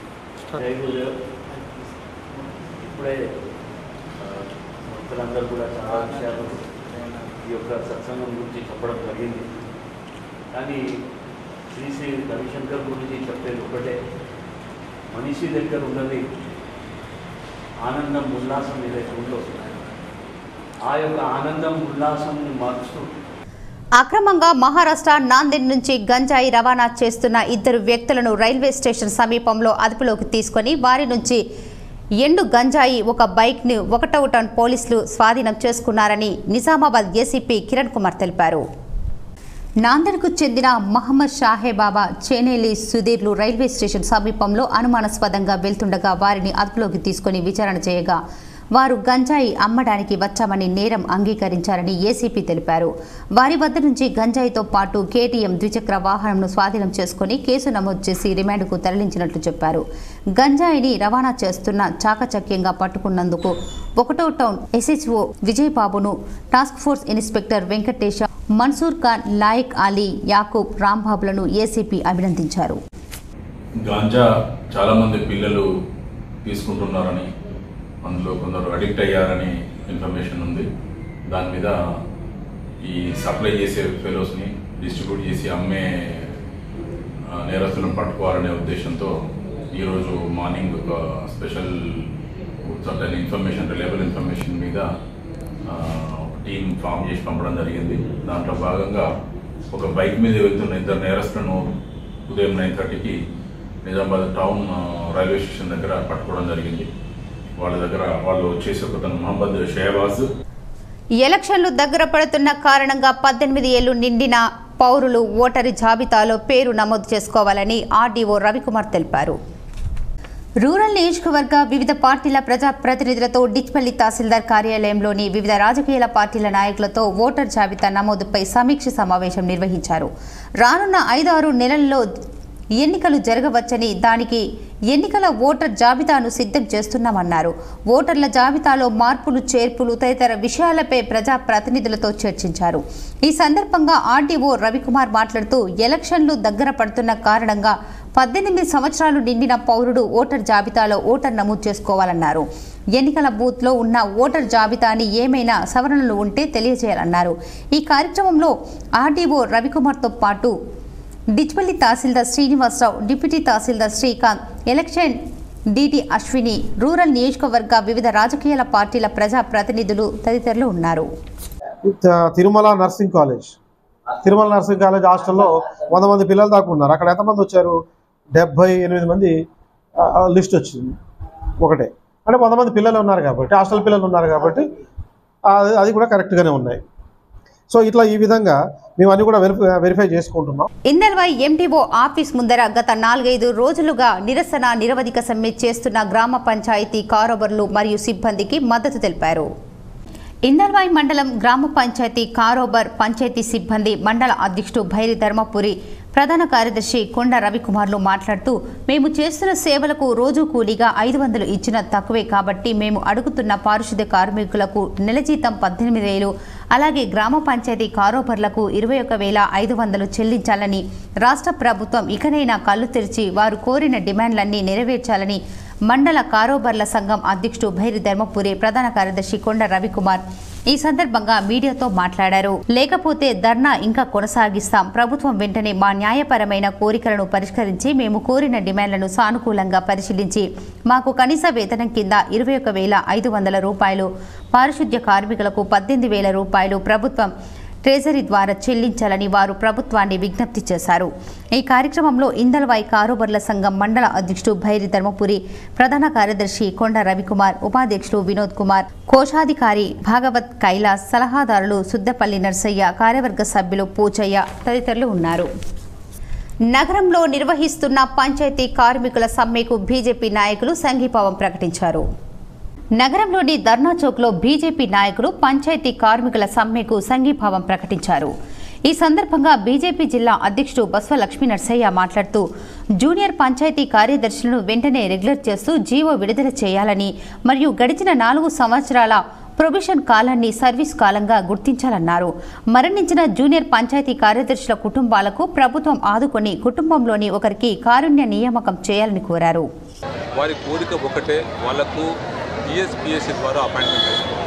జై గురుదేవ్ ఇప్పుడే ఆ, భక్తులందరూ కూడా చాలా విషయాలు ఈ యొక్క సత్సంగం గురించి చెప్పడం జరిగింది కానీ శ్రీ శ్రీ రవిశంకర్ గురించి చెప్పేది ఒకటే మనిషి దగ్గర ఉన్నది ఆనందం ఉల్లాసం ఏదైతే ఉందో ఆ యొక్క ఆనందం ఉల్లాసంని మార్చుతూ అక్రమంగా మహారాష్ట్ర నాందేడ్ నుంచి గంజాయి రవాణా చేస్తున్న ఇద్దరు వ్యక్తులను రైల్వే స్టేషన్ సమీపంలో అదుపులోకి తీసుకొని వారి నుంచి ఎండు గంజాయి ఒక బైక్ను ఒకటవ టౌన్ పోలీసులు స్వాధీనం చేసుకున్నారని నిజామాబాద్ ఏసీపీ కిరణ్ కుమార్ తెలిపారు నాందేడ్కు చెందిన మహమ్మద్ షాహే బాబా చేనేలి సుధీర్లు రైల్వే స్టేషన్ సమీపంలో అనుమానాస్పదంగా వెళ్తుండగా వారిని అదుపులోకి తీసుకొని విచారణ చేయగా వారు గంజాయి అమ్మడానికి వచ్చామని నేరం అంగీకరించారని ఏసీపీ తెలిపారు వారి వద్ద నుంచి గంజాయితో పాటు కేటీఎం ద్విచక్ర వాహనంను స్వాధీనం చేసుకుని కేసు నమోదు చేసి రిమాండ్కు తరలించినట్లు చెప్పారు గంజాయిని రవాణా చేస్తున్న చాకచక్యంగా పట్టుకున్నందుకు ఒకటో టౌన్ ఎస్హెచ్ఓ విజయ్ బాబును task force inspector Venkatesha Mansoor Khan Layak Ali Yakub రాంబాబులను ఏసీపీ అభినందించారు గాంజా చాలామంది పిల్లలు తీసుకుంటున్నారని అందులో కొందరు అడిక్ట్ అయ్యారని ఇన్ఫర్మేషన్ ఉంది దాని మీద ఈ సప్లై చేసే ఫెలోస్ని డిస్ట్రిబ్యూట్ చేసి అమ్మే ఆ, నేరస్తులను పట్టుకోవాలనే ఉద్దేశంతో ఈరోజు మార్నింగ్ ఒక special certain information reliable information మీద ఆ, ఒక టీం ఫామ్ చేసి పంపడం జరిగింది దాంట్లో భాగంగా ఒక బైక్ మీద వెళ్తున్న ఇద్దరు నేరస్తులను ఉదయం నైన్ థర్టీకి నిజామాబాద్ టౌన్ ఆ, రైల్వే స్టేషన్ దగ్గర పట్టుకోవడం జరిగింది వాళ్ళ దగ్గర వాళ్ళు వచ్చేసి ఒక తన మహమ్మద్ షహబాజ్ ఎలక్షన్లు దగ్గర పడుతున్న కారణంగా పద్దెనిమిది ఏళ్లు నిండిన పౌరులు ఓటరి జాబితాలో పేరు నమోదు చేసుకోవాలని ఆర్డీఓ రవికుమార్ తెలిపారు రూరల్ నియోజకవర్గ వివిధ పార్టీల ప్రజా ప్రతినిధులతో డిచ్పల్లి తహసీల్దార్ కార్యాలయంలోని వివిధ రాజకీయాల పార్టీల నాయకులతో ఓటర్ జాబితా నమోదుపై సమీక్ష సమావేశం నిర్వహించారు రానున్న ఐదు ఆరు నెలల్లో ఎన్నికలు జరగవచ్చని దానికి ఎన్నికల ఓటర్ జాబితాను సిద్ధం చేస్తున్నామన్నారు ఓటర్ల జాబితాలో మార్పులు చేర్పులు తదితర విషయాలపై ప్రజా ప్రతినిధులతో చర్చించారు ఈ సందర్భంగా ఆర్డీఓ రవికుమార్ మాట్లాడుతూ ఎలక్షన్లు దగ్గర పడుతున్న కారణంగా పద్దెనిమిది సంవత్సరాలు నిండిన పౌరుడు ఓటర్ జాబితాలో ఓటర్ నమోదు చేసుకోవాలన్నారు ఎన్నికల బూత్లో ఉన్న ఓటర్ జాబితాని ఏమైనా సవరణలు ఉంటే తెలియజేయాలన్నారు ఈ కార్యక్రమంలో ఆర్డీఓ రవికుమార్తో పాటు Dichpally tahsildar Srinivasa Rao deputy tahsildar Srikanth election DT Ashwini rural నియోజకవర్గ వివిధ రాజకీయాల పార్టీల ప్రజా ప్రతినిధులు తదితరులు ఉన్నారు త- Tirumala nursing college Tirumala nursing college హాస్టల్లో వంద మంది పిల్లలు దాకా ఉన్నారు అక్కడ ఎంతమంది వచ్చారు డెబ్బై ఎనిమిది మంది ఆ, ఆ, లిస్ట్ వచ్చింది ఒకటే అంటే వంద మంది పిల్లలు ఉన్నారు కాబట్టి హాస్టల్ పిల్లలు ఉన్నారు కాబట్టి అది అది కూడా కరెక్ట్గానే ఉన్నాయి సో ఇట్లా ఈ విధంగా మేము అన్ని కూడా వెరిఫై వెరిఫై చేసుకుంటున్నాం ఇందల్వాయి ఎంటీఓ ఆఫీస్ ముందర గత నాలుగైదు రోజులుగా నిరసన నిరవధిక సమ్మె చేస్తున్న గ్రామ పంచాయతీ కారోబర్లు మరియు సిబ్బందికి మద్దతు తెలిపారు ఇందల్వాయి మండలం గ్రామ పంచాయతీ కారోబర్ పంచాయతీ సిబ్బంది మండల అధ్యక్షుడు భైరి ధర్మపురి ప్రధాన కార్యదర్శి కొండ రవికుమార్లు మాట్లాడుతూ మేము చేస్తున్న సేవలకు రోజు కూలీగా ఐదు వందలు ఇచ్చిన తక్కువే కాబట్టి మేము అడుగుతున్న పారిశుద్ధ్య కార్మికులకు నెల జీతం పద్దెనిమిది వేలు అలాగే గ్రామ పంచాయతీ కారోబర్లకు ఇరవై ఒక వేల ఐదు వందలు చెల్లించాలని రాష్ట్ర ప్రభుత్వం ఇకనైనా కళ్ళు తెరిచి వారు కోరిన డిమాండ్లన్నీ నెరవేర్చాలని మండల కారోబర్ల సంఘం అధ్యక్షుడు భైరి ధర్మపురి ప్రధాన కార్యదర్శి కొండ రవికుమార్ ఈ సందర్భంగా మీడియాతో మాట్లాడారు లేకపోతే ధర్నా ఇంకా కొనసాగిస్తాం ప్రభుత్వం వెంటనే మా న్యాయపరమైన కోరికలను పరిష్కరించి మేము కోరిన డిమాండ్లను సానుకూలంగా పరిశీలించి మాకు కనీస వేతనం కింద ఇరవై ఒక వేల ఐదు వందల రూపాయలు పారిశుద్ధ్య కార్మికులకు పద్దెనిమిది వేల రూపాయలు ప్రభుత్వం ట్రెజరీ ద్వారా చెల్లించాలని వారు ప్రభుత్వాన్ని విజ్ఞప్తి చేశారు ఈ కార్యక్రమంలో ఇందల్వాయి కారోబర్ల సంఘం మండల అధ్యక్షుడు భైరి ధర్మపురి ప్రధాన కార్యదర్శి కొండ రవికుమార్ ఉపాధ్యక్షుడు వినోద్ కుమార్ కోశాధికారి భాగవత్ కైలాస్ సలహాదారులు సుద్దపల్లి నర్సయ్య కార్యవర్గ సభ్యులు పూచయ్య తదితరులు ఉన్నారు నగరంలో నిర్వహిస్తున్న పంచాయతీ కార్మికుల సమ్మెకు బీజేపీ నాయకులు సంఘీభావం ప్రకటించారు నగరంలోని ధర్నా చౌక్లో బీజేపీ నాయకులు పంచాయతీ కార్మికుల సమ్మెకు సంఘీభావం ప్రకటించారు ఈ సందర్భంగా బీజేపీ జిల్లా అధ్యక్షుడు బస్వ లక్ష్మీ నర్సయ్య మాట్లాడుతూ జూనియర్ పంచాయతీ కార్యదర్శులను వెంటనే రెగ్యులర్ చేస్తూ జీవో విడుదల చేయాలని మరియు గడిచిన నాలుగు సంవత్సరాల ప్రొబిషన్ కాలాన్ని సర్వీస్ కాలంగా గుర్తించాలన్నారు మరణించిన జూనియర్ పంచాయతీ కార్యదర్శుల కుటుంబాలకు ప్రభుత్వం ఆదుకొని కుటుంబంలోని ఒకరికి కారుణ్య నియామకం చేయాలని కోరారు వారి కోరిక ఒకటే వాళ్లకు టీఎస్పిఎస్సి ద్వారా అపాయింట్మెంట్ చేసుకోవాలి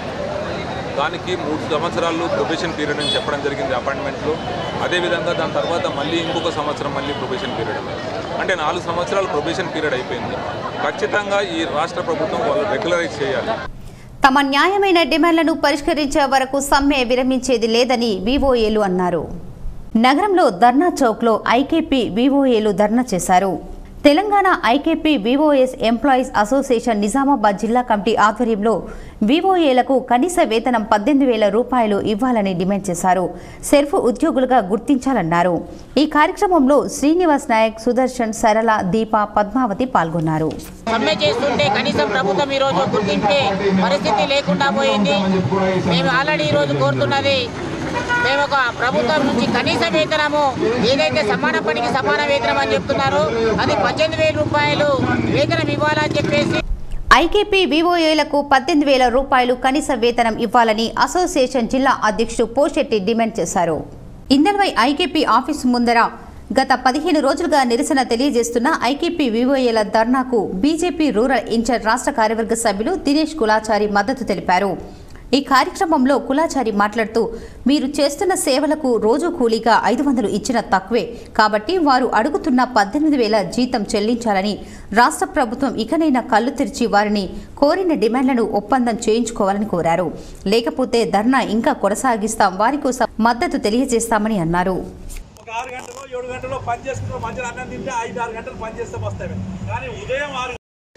దానికి మూడు సంవత్సరాలు ప్రొబేషన్ పీరియడ్ అని చెప్పడం జరిగింది అపాయింట్మెంట్లో అదేవిధంగా దాని తర్వాత మళ్ళీ ఇంకొక సంవత్సరం మళ్ళీ ప్రొబేషన్ పీరియడ్ అన్నారు అంటే నాలుగు సంవత్సరాలు ప్రొబేషన్ పీరియడ్ అయిపోయింది ఖచ్చితంగా ఈ రాష్ట్ర ప్రభుత్వం వాళ్ళు రెగ్యులరైజ్ చేయాలి తమ న్యాయమైన డిమాండ్లను పరిష్కరించే వరకు సమ్మె విరమించేది లేదని వివోఏలు అన్నారు నగరంలో ధర్నా చౌక్లో ఐకేపీ వివోఏలు ధర్నా చేశారు Telangana IKP VOs employees association Nizamabad జిల్లా కమిటీ ఆధ్వర్యంలో వివోఏలకు కనీస వేతనం పద్దెనిమిది వేల రూపాయలు ఇవ్వాలని డిమాండ్ చేశారు సెర్ఫ్ ఉద్యోగులుగా గుర్తించాలన్నారు ఈ కార్యక్రమంలో శ్రీనివాస్ నాయక్ సుదర్శన్ సరళ దీప పద్మావతి పాల్గొన్నారు సమ్మె చేస్తుంటే కనీసం ప్రభుత్వం ఈ రోజు గుర్తింపే పరిస్థితి లేకుండా పోయింది మేము ఆల్రెడీ ఈ రోజు కోరుతున్నది మేము ఒక ప్రభుత్వం నుంచి కనీస వేతనము ఏదైతే సమాన పనికి సమాన వేతనం అని చెప్తున్నారో అది పద్దెనిమిది వేల రూపాయలు వేతనం ఇవ్వాలని చెప్పేసి ఐకేపీ వివోఏలకు పద్దెనిమిది వేల రూపాయలు కనీస వేతనం ఇవ్వాలని అసోసియేషన్ జిల్లా అధ్యక్షుడు పోషెట్టి డిమాండ్ చేశారు ఇందల్వై ఐకేపీ ఆఫీసు ముందర గత పదిహేను రోజులుగా నిరసన తెలియజేస్తున్న ఐకేపీ వివోఏల ధర్నాకు బీజేపీ రూరల్ ఇన్ఛార్జ్ రాష్ట్ర కార్యవర్గ సభ్యులు దినేష్ కులాచారి మద్దతు తెలిపారు ఈ కార్యక్రమంలో కులాచారి మాట్లాడుతూ మీరు చేస్తున్న సేవలకు రోజు కూలీగా ఐదు వందలు ఇచ్చిన తక్కువే కాబట్టి వారు అడుగుతున్న పద్దెనిమిది వేల జీతం చెల్లించాలని రాష్ట్ర ప్రభుత్వం ఇకనైనా కళ్ళు తెరిచి వారిని కోరిన డిమాండ్లను ఒప్పందం చేయించుకోవాలని కోరారు లేకపోతే ధర్నా ఇంకా కొనసాగిస్తాం వారి కోసం మద్దతు తెలియజేస్తామని అన్నారు ఒక ఆరు గంటలు ఏడు గంటలు పని చేసుకుంటాం మధ్యలో అన్నం తింటే ఐదు ఆరు గంటలు పని చేస్తే వస్తాయి కానీ ఉదయం ఆరు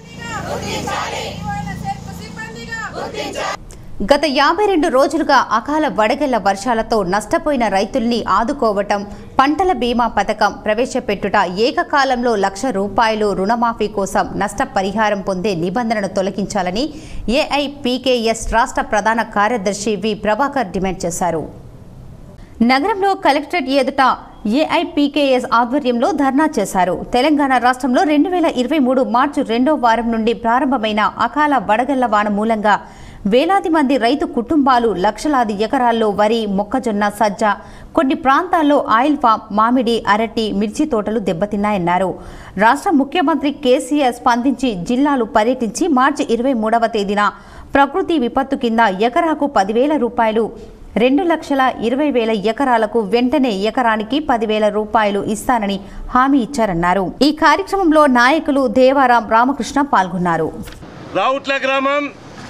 గత యాభై రెండు రోజులుగా అకాల వడగళ్ల వర్షాలతో నష్టపోయిన రైతుల్ని ఆదుకోవటం పంటల బీమా పథకం ప్రవేశపెట్టుట ఏకకాలంలో లక్ష రూపాయలు రుణమాఫీ కోసం నష్టపరిహారం పొందే నిబంధనను తొలగించాలని ఏఐపీకేఎస్ రాష్ట్ర ప్రధాన కార్యదర్శి వి ప్రభాకర్ డిమాండ్ చేశారు నగరంలో కలెక్టరేట్ ఎదుట ఏఐపీకేఎస్ ఆధ్వర్యంలో ధర్నా చేశారు తెలంగాణ రాష్ట్రంలో రెండు వేల ఇరవై మూడు మార్చి రెండో వారం నుండి ప్రారంభమైన అకాల వడగళ్ల వాన మూలంగా వేలాది మంది రైతు కుటుంబాలు లక్షలాది ఎకరాల్లో వరి మొక్కజొన్న సజ్జ కొన్ని ప్రాంతాల్లో ఆయిల్ ఫామ్ మామిడి అరటి మిర్చి తోటలు దెబ్బతిన్నాయన్నారు రాష్ట్ర ముఖ్యమంత్రి కేసీఆర్ స్పందించి జిల్లాలు పర్యటించి మార్చి ఇరవై మూడవ తేదీన ప్రకృతి విపత్తు కింద ఎకరాకు పదివేల రూపాయలు రెండు లక్షల ఇరవై వేల ఎకరాలకు వెంటనే ఎకరానికి పదివేల రూపాయలు ఇస్తానని హామీ ఇచ్చారన్నారు ఈ కార్యక్రమంలో నాయకులు దేవారాం రామకృష్ణ పాల్గొన్నారు రావుట్ల గ్రామం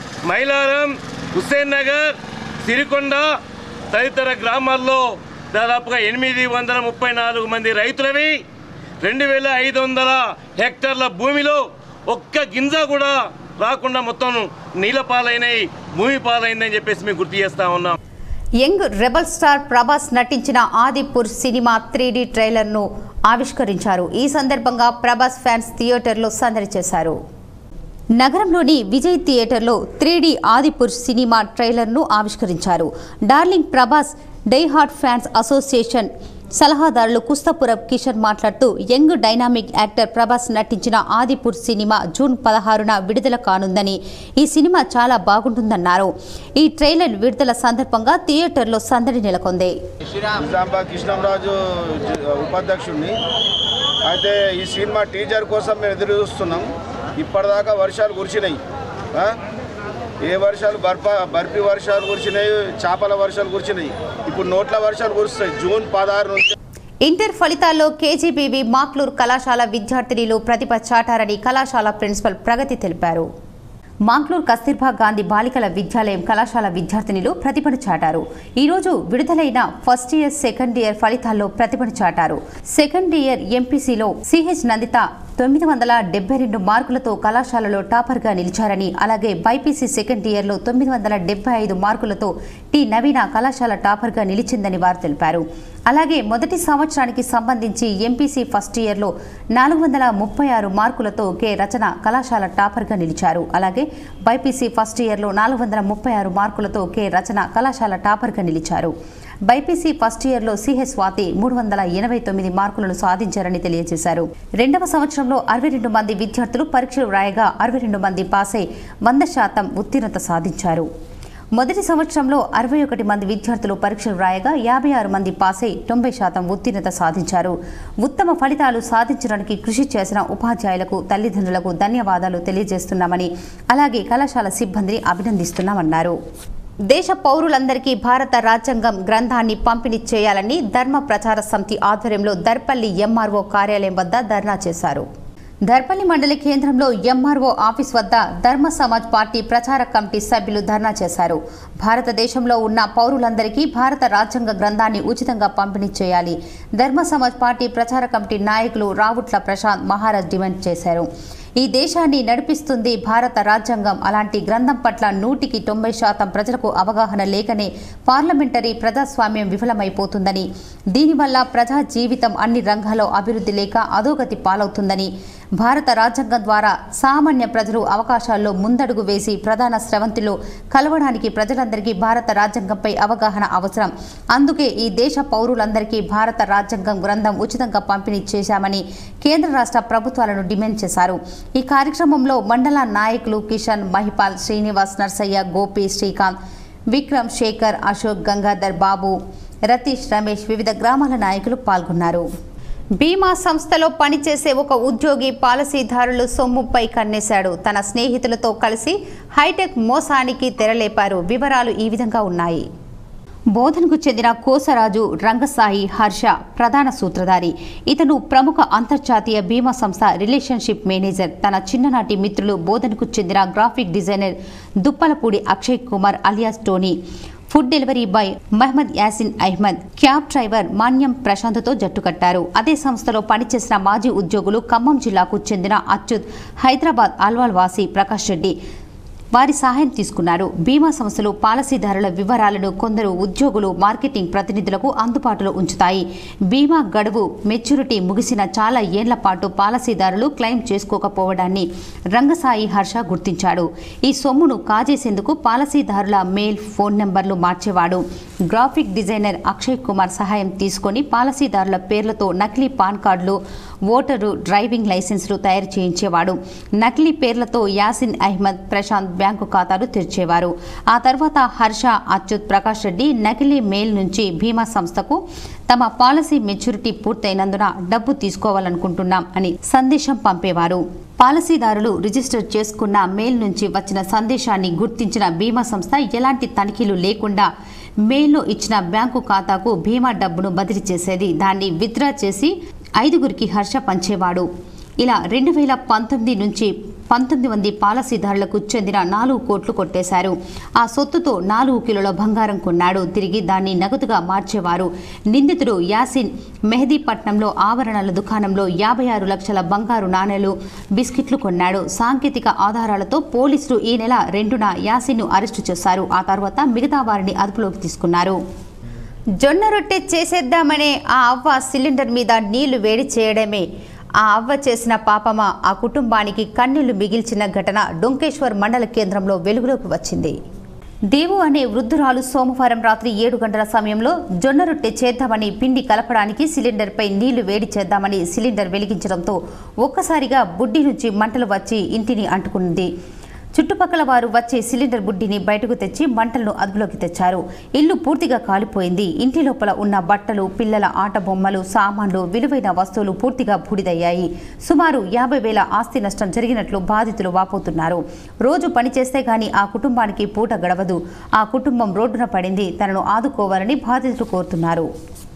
మైలారం హుస్సేన్ నగర్ సిరికొండ తదితర గ్రామాల్లో దాదాపుగా ఎనిమిది వందల ముప్పై నాలుగు మంది రైతులవి రెండు వేల ఐదు వందల హెక్టార్ల భూమిలో ఒక్క గింజ కూడా రాకుండా మొత్తం నీళ్ళ పాలైనాయి భూమి పాలైందని చెప్పేసి మేము గుర్తు చేస్తా ఉన్నాం యంగ్ రెబల్ స్టార్ ప్రభాస్ నటించిన ఆదిపూర్ సినిమా త్రీ డి ట్రైలర్ను ఆవిష్కరించారు ఈ సందర్భంగా ప్రభాస్ ఫ్యాన్స్ థియేటర్లో సందడి చేశారు నగరంలోని విజయ్ థియేటర్లో త్రీ డి ఆదిపూర్ సినిమా ట్రైలర్ను ఆవిష్కరించారు darling Prabhas diehard fans association సలహాదారులు కుస్తపురం కిషన్ మాట్లాడుతూ యంగ్ డైనామిక్ యాక్టర్ ప్రభాస్ నటించిన ఆదిపూర్ సినిమా జూన్ పదహారున విడుదల కానుందని ఈ సినిమా చాలా బాగుంటుందన్నారు ఈ ట్రైలర్ విడుదల సందర్భంగా థియేటర్లో సందడి నెలకొంది నిజామాబాద్ కృష్ణంరాజు జ- ఉపాధ్యక్షుడిని అయితే ఈ సినిమా టీజర్ కోసం మేము ఎదురు చూస్తున్నాం ఇప్పటిదాకా వర్షాలు కురిసినాయి ఆ? ఏ వర్షాలు బర్ఫ బర్ఫీ వర్షాలు కురిసినాయి చేపల వర్షాలు కురిసినాయి ఇప్పుడు నోట్ల వర్షాలు కురుస్తాయి జూన్ పదహారు నుంచి ఇంటర్ ఫలితాల్లో కేజీబీవీ మాక్లూర్ కళాశాల విద్యార్థినిలు ప్రతిభ చాటారని కళాశాల ప్రిన్సిపల్ ప్రగతి తెలిపారు మాంక్లూర్ కస్తూర్బా గాంధీ బాలికల విద్యాలయం కళాశాల విద్యార్థినిలు ప్రతిభను చాటారు ఈ రోజు విడుదలైన ఫస్ట్ ఇయర్ సెకండ్ ఇయర్ ఫలితాల్లో ప్రతిభను చాటారు సెకండ్ ఇయర్ ఎంపీసీలో సిహెచ్ నందిత తొమ్మిది వందల డెబ్బై రెండు మార్కులతో కళాశాలలో టాపర్గా నిలిచారని అలాగే బైపీసీ సెకండ్ ఇయర్లో తొమ్మిది వందల డెబ్బై ఐదు మార్కులతో టి నవీన కళాశాల టాపర్గా నిలిచిందని వారు తెలిపారు అలాగే మొదటి సంవత్సరానికి సంబంధించి ఎంపీసీ ఫస్ట్ ఇయర్లో నాలుగు వందల ముప్పై ఆరు మార్కులతో కె రచన కళాశాల టాపర్గా నిలిచారు అలాగే బైపీసీ ఫస్ట్ ఇయర్లో నాలుగు వందల ముప్పై ఆరు మార్కులతో కె రచన కళాశాల టాపర్గా నిలిచారు బైపీసీ ఫస్ట్ ఇయర్లో సిహెచ్ స్వాతి మూడు వందల ఎనభై తొమ్మిది మార్కులను సాధించారని తెలియజేశారు రెండవ సంవత్సరంలో అరవై రెండు మంది విద్యార్థులు పరీక్షలు రాయగా అరవై రెండు మంది పాసై వంద శాతం ఉత్తీర్ణత సాధించారు మొదటి సంవత్సరంలో అరవై ఒకటి మంది విద్యార్థులు పరీక్షలు రాయగా యాభై ఆరు మంది పాసై తొంభై శాతం ఉత్తీర్ణత సాధించారు ఉత్తమ ఫలితాలు సాధించడానికి కృషి చేసిన ఉపాధ్యాయులకు తల్లిదండ్రులకు ధన్యవాదాలు తెలియజేస్తున్నామని అలాగే కళాశాల సిబ్బందిని అభినందిస్తున్నామన్నారు దేశ పౌరులందరికీ భారత రాజ్యాంగం గ్రంథాన్ని పంపిణీ చేయాలని ధర్మ ప్రచార సమితి ఆధ్వర్యంలో దర్పల్లి ఎంఆర్ఓ కార్యాలయం వద్ద ధర్నా చేశారు దర్పల్లి మండలి కేంద్రంలో ఎంఆర్ఓ ఆఫీస్ వద్ద ధర్మ సమాజ్ పార్టీ ప్రచార కమిటీ సభ్యులు ధర్నా చేశారు భారతదేశంలో ఉన్న పౌరులందరికీ భారత రాజ్యాంగ గ్రంథాన్ని ఉచితంగా పంపిణీ చేయాలి ధర్మ సమాజ్ పార్టీ ప్రచార కమిటీ నాయకులు రావుట్ల ప్రశాంత్ మహారాజ్ డిమాండ్ చేశారు ఈ దేశాన్ని నడిపిస్తుంది భారత రాజ్యాంగం అలాంటి గ్రంథం పట్ల నూటికి తొంభై శాతం ప్రజలకు అవగాహన లేకనే పార్లమెంటరీ ప్రజాస్వామ్యం విఫలమైపోతుందని దీనివల్ల ప్రజా జీవితం అన్ని రంగాల్లో అభివృద్ధి లేక అధోగతి పాలవుతుందని భారత రాజ్యాంగం ద్వారా సామాన్య ప్రజలు అవకాశాల్లో ముందడుగు వేసి ప్రధాన స్రవంతిలో కలవడానికి ప్రజలందరికీ భారత రాజ్యాంగంపై అవగాహన అవసరం అందుకే ఈ దేశ పౌరులందరికీ భారత రాజ్యాంగం గ్రంథం ఉచితంగా పంపిణీ చేశామని కేంద్ర రాష్ట్ర ప్రభుత్వాలను డిమాండ్ చేశారు ఈ కార్యక్రమంలో మండల నాయకులు కిషన్ మహిపాల్ శ్రీనివాస్ నర్సయ్య గోపి శ్రీకాంత్ విక్రమ్ శేఖర్ అశోక్ గంగాధర్ బాబు రతీష్ రమేష్ వివిధ గ్రామాల నాయకులు పాల్గొన్నారు బీమా సంస్థలో పనిచేసే ఒక ఉద్యోగి పాలసీదారులు సొమ్ముపై కన్నేశాడు తన స్నేహితులతో కలిసి హైటెక్ మోసానికి తెరలేపారు వివరాలు ఈ విధంగా ఉన్నాయి బోధనకు చెందిన కోసరాజు రంగసాయి హర్ష ప్రధాన సూత్రధారి ఇతను ప్రముఖ అంతర్జాతీయ బీమా సంస్థ రిలేషన్షిప్ మేనేజర్ తన చిన్ననాటి మిత్రులు బోధనకు చెందిన graphic designer Duppalapudi Akshay Kumar alias Tony food delivery boy Mohammed Yasin Ahmed cab driver Manyam ప్రశాంత్తో జట్టు కట్టారు అదే సంస్థలో పనిచేసిన మాజీ ఉద్యోగులు ఖమ్మం జిల్లాకు చెందిన అచ్యుత్ హైదరాబాద్ అల్వాల్ వాసి ప్రకాష్ రెడ్డి వారి సహాయం తీసుకున్నారు బీమా సంస్థలు పాలసీదారుల వివరాలను కొందరు ఉద్యోగులు మార్కెటింగ్ ప్రతినిధులకు అందుబాటులో ఉంచుతాయి బీమా గడువు మెచ్యూరిటీ ముగిసిన చాలా ఏళ్ల పాటు పాలసీదారులు క్లెయిమ్ చేసుకోకపోవడాన్ని రంగసాయి హర్ష గుర్తించాడు ఈ సొమ్మును కాజేసేందుకు పాలసీదారుల మెయిల్ ఫోన్ నెంబర్లు మార్చేవాడు గ్రాఫిక్ డిజైనర్ అక్షయ్ కుమార్ సహాయం తీసుకొని పాలసీదారుల పేర్లతో నకిలీ పాన్ కార్డులు ఓటరు డ్రైవింగ్ లైసెన్సులు తయారు చేయించేవాడు నకిలీ పేర్లతో యాసిన్ అహ్మద్ ప్రశాంత్ బ్యాంకు ఖాతాలు తెరిచేవారు ఆ తర్వాత హర్ష అచ్యుత్ ప్రకాష్ రెడ్డి నకిలీ మెయిల్ నుంచి బీమా సంస్థకు తమ పాలసీ మెచ్యూరిటీ పూర్తయినందున డబ్బు తీసుకోవాలనుకుంటున్నాం అని సందేశం పంపేవారు పాలసీదారులు రిజిస్టర్ చేసుకున్న మెయిల్ నుంచి వచ్చిన సందేశాన్ని గుర్తించిన బీమా సంస్థ ఎలాంటి తనిఖీలు లేకుండా మెయిల్లో ఇచ్చిన బ్యాంకు ఖాతాకు బీమా డబ్బును బదిలీ చేసేది దాన్ని విత్డ్రా చేసి ఐదుగురికి హర్ష పంచేవాడు ఇలా రెండు వేల పంతొమ్మిది నుంచి పంతొమ్మిది మంది పాలసీదారులకు చెందిన నాలుగు కోట్లు కొట్టేశారు ఆ సొత్తుతో నాలుగు కిలోల బంగారం కొన్నాడు తిరిగి దాన్ని నగదుగా మార్చేవారు నిందితుడు యాసిన్ మెహదీపట్నంలో ఆభరణాల దుకాణంలో యాభై ఆరు లక్షల బంగారు నాణేలు బిస్కెట్లు కొన్నాడు సాంకేతిక ఆధారాలతో పోలీసులు ఈ నెల రెండున యాసిన్ను అరెస్టు చేశారు ఆ తర్వాత మిగతా వారిని అదుపులోకి తీసుకున్నారు జొన్న రొట్టె చేసేద్దామనే ఆ అవ్వ సిలిండర్ మీద నీళ్లు వేడి చేయడమే ఆ అవ్వ చేసిన పాపమా ఆ కుటుంబానికి కన్నీళ్లు మిగిల్చిన ఘటన డొంకేశ్వర్ మండల కేంద్రంలో వెలుగులోకి వచ్చింది దేవు అనే వృద్ధురాలు సోమవారం రాత్రి ఏడు గంటల సమయంలో జొన్న రొట్టె చేద్దామని పిండి కలపడానికి సిలిండర్పై నీళ్లు వేడి చేద్దామని సిలిండర్ వెలిగించడంతో ఒక్కసారిగా బుడ్డి నుంచి మంటలు వచ్చి ఇంటిని అంటుకుంది చుట్టుపక్కల వారు వచ్చి సిలిండర్ బుడ్డిని బయటకు తెచ్చి మంటలను అదుపులోకి తెచ్చారు ఇల్లు పూర్తిగా కాలిపోయింది ఇంటి లోపల ఉన్న బట్టలు పిల్లల ఆట బొమ్మలు సామాన్లు విలువైన వస్తువులు పూర్తిగా బూడిదయ్యాయి సుమారు యాభై వేల ఆస్తి నష్టం జరిగినట్లు బాధితులు వాపోతున్నారు రోజు పనిచేస్తే గాని ఆ కుటుంబానికి పూట గడవదు ఆ కుటుంబం రోడ్డున పడింది తనను ఆదుకోవాలని బాధితులు కోరుతున్నారు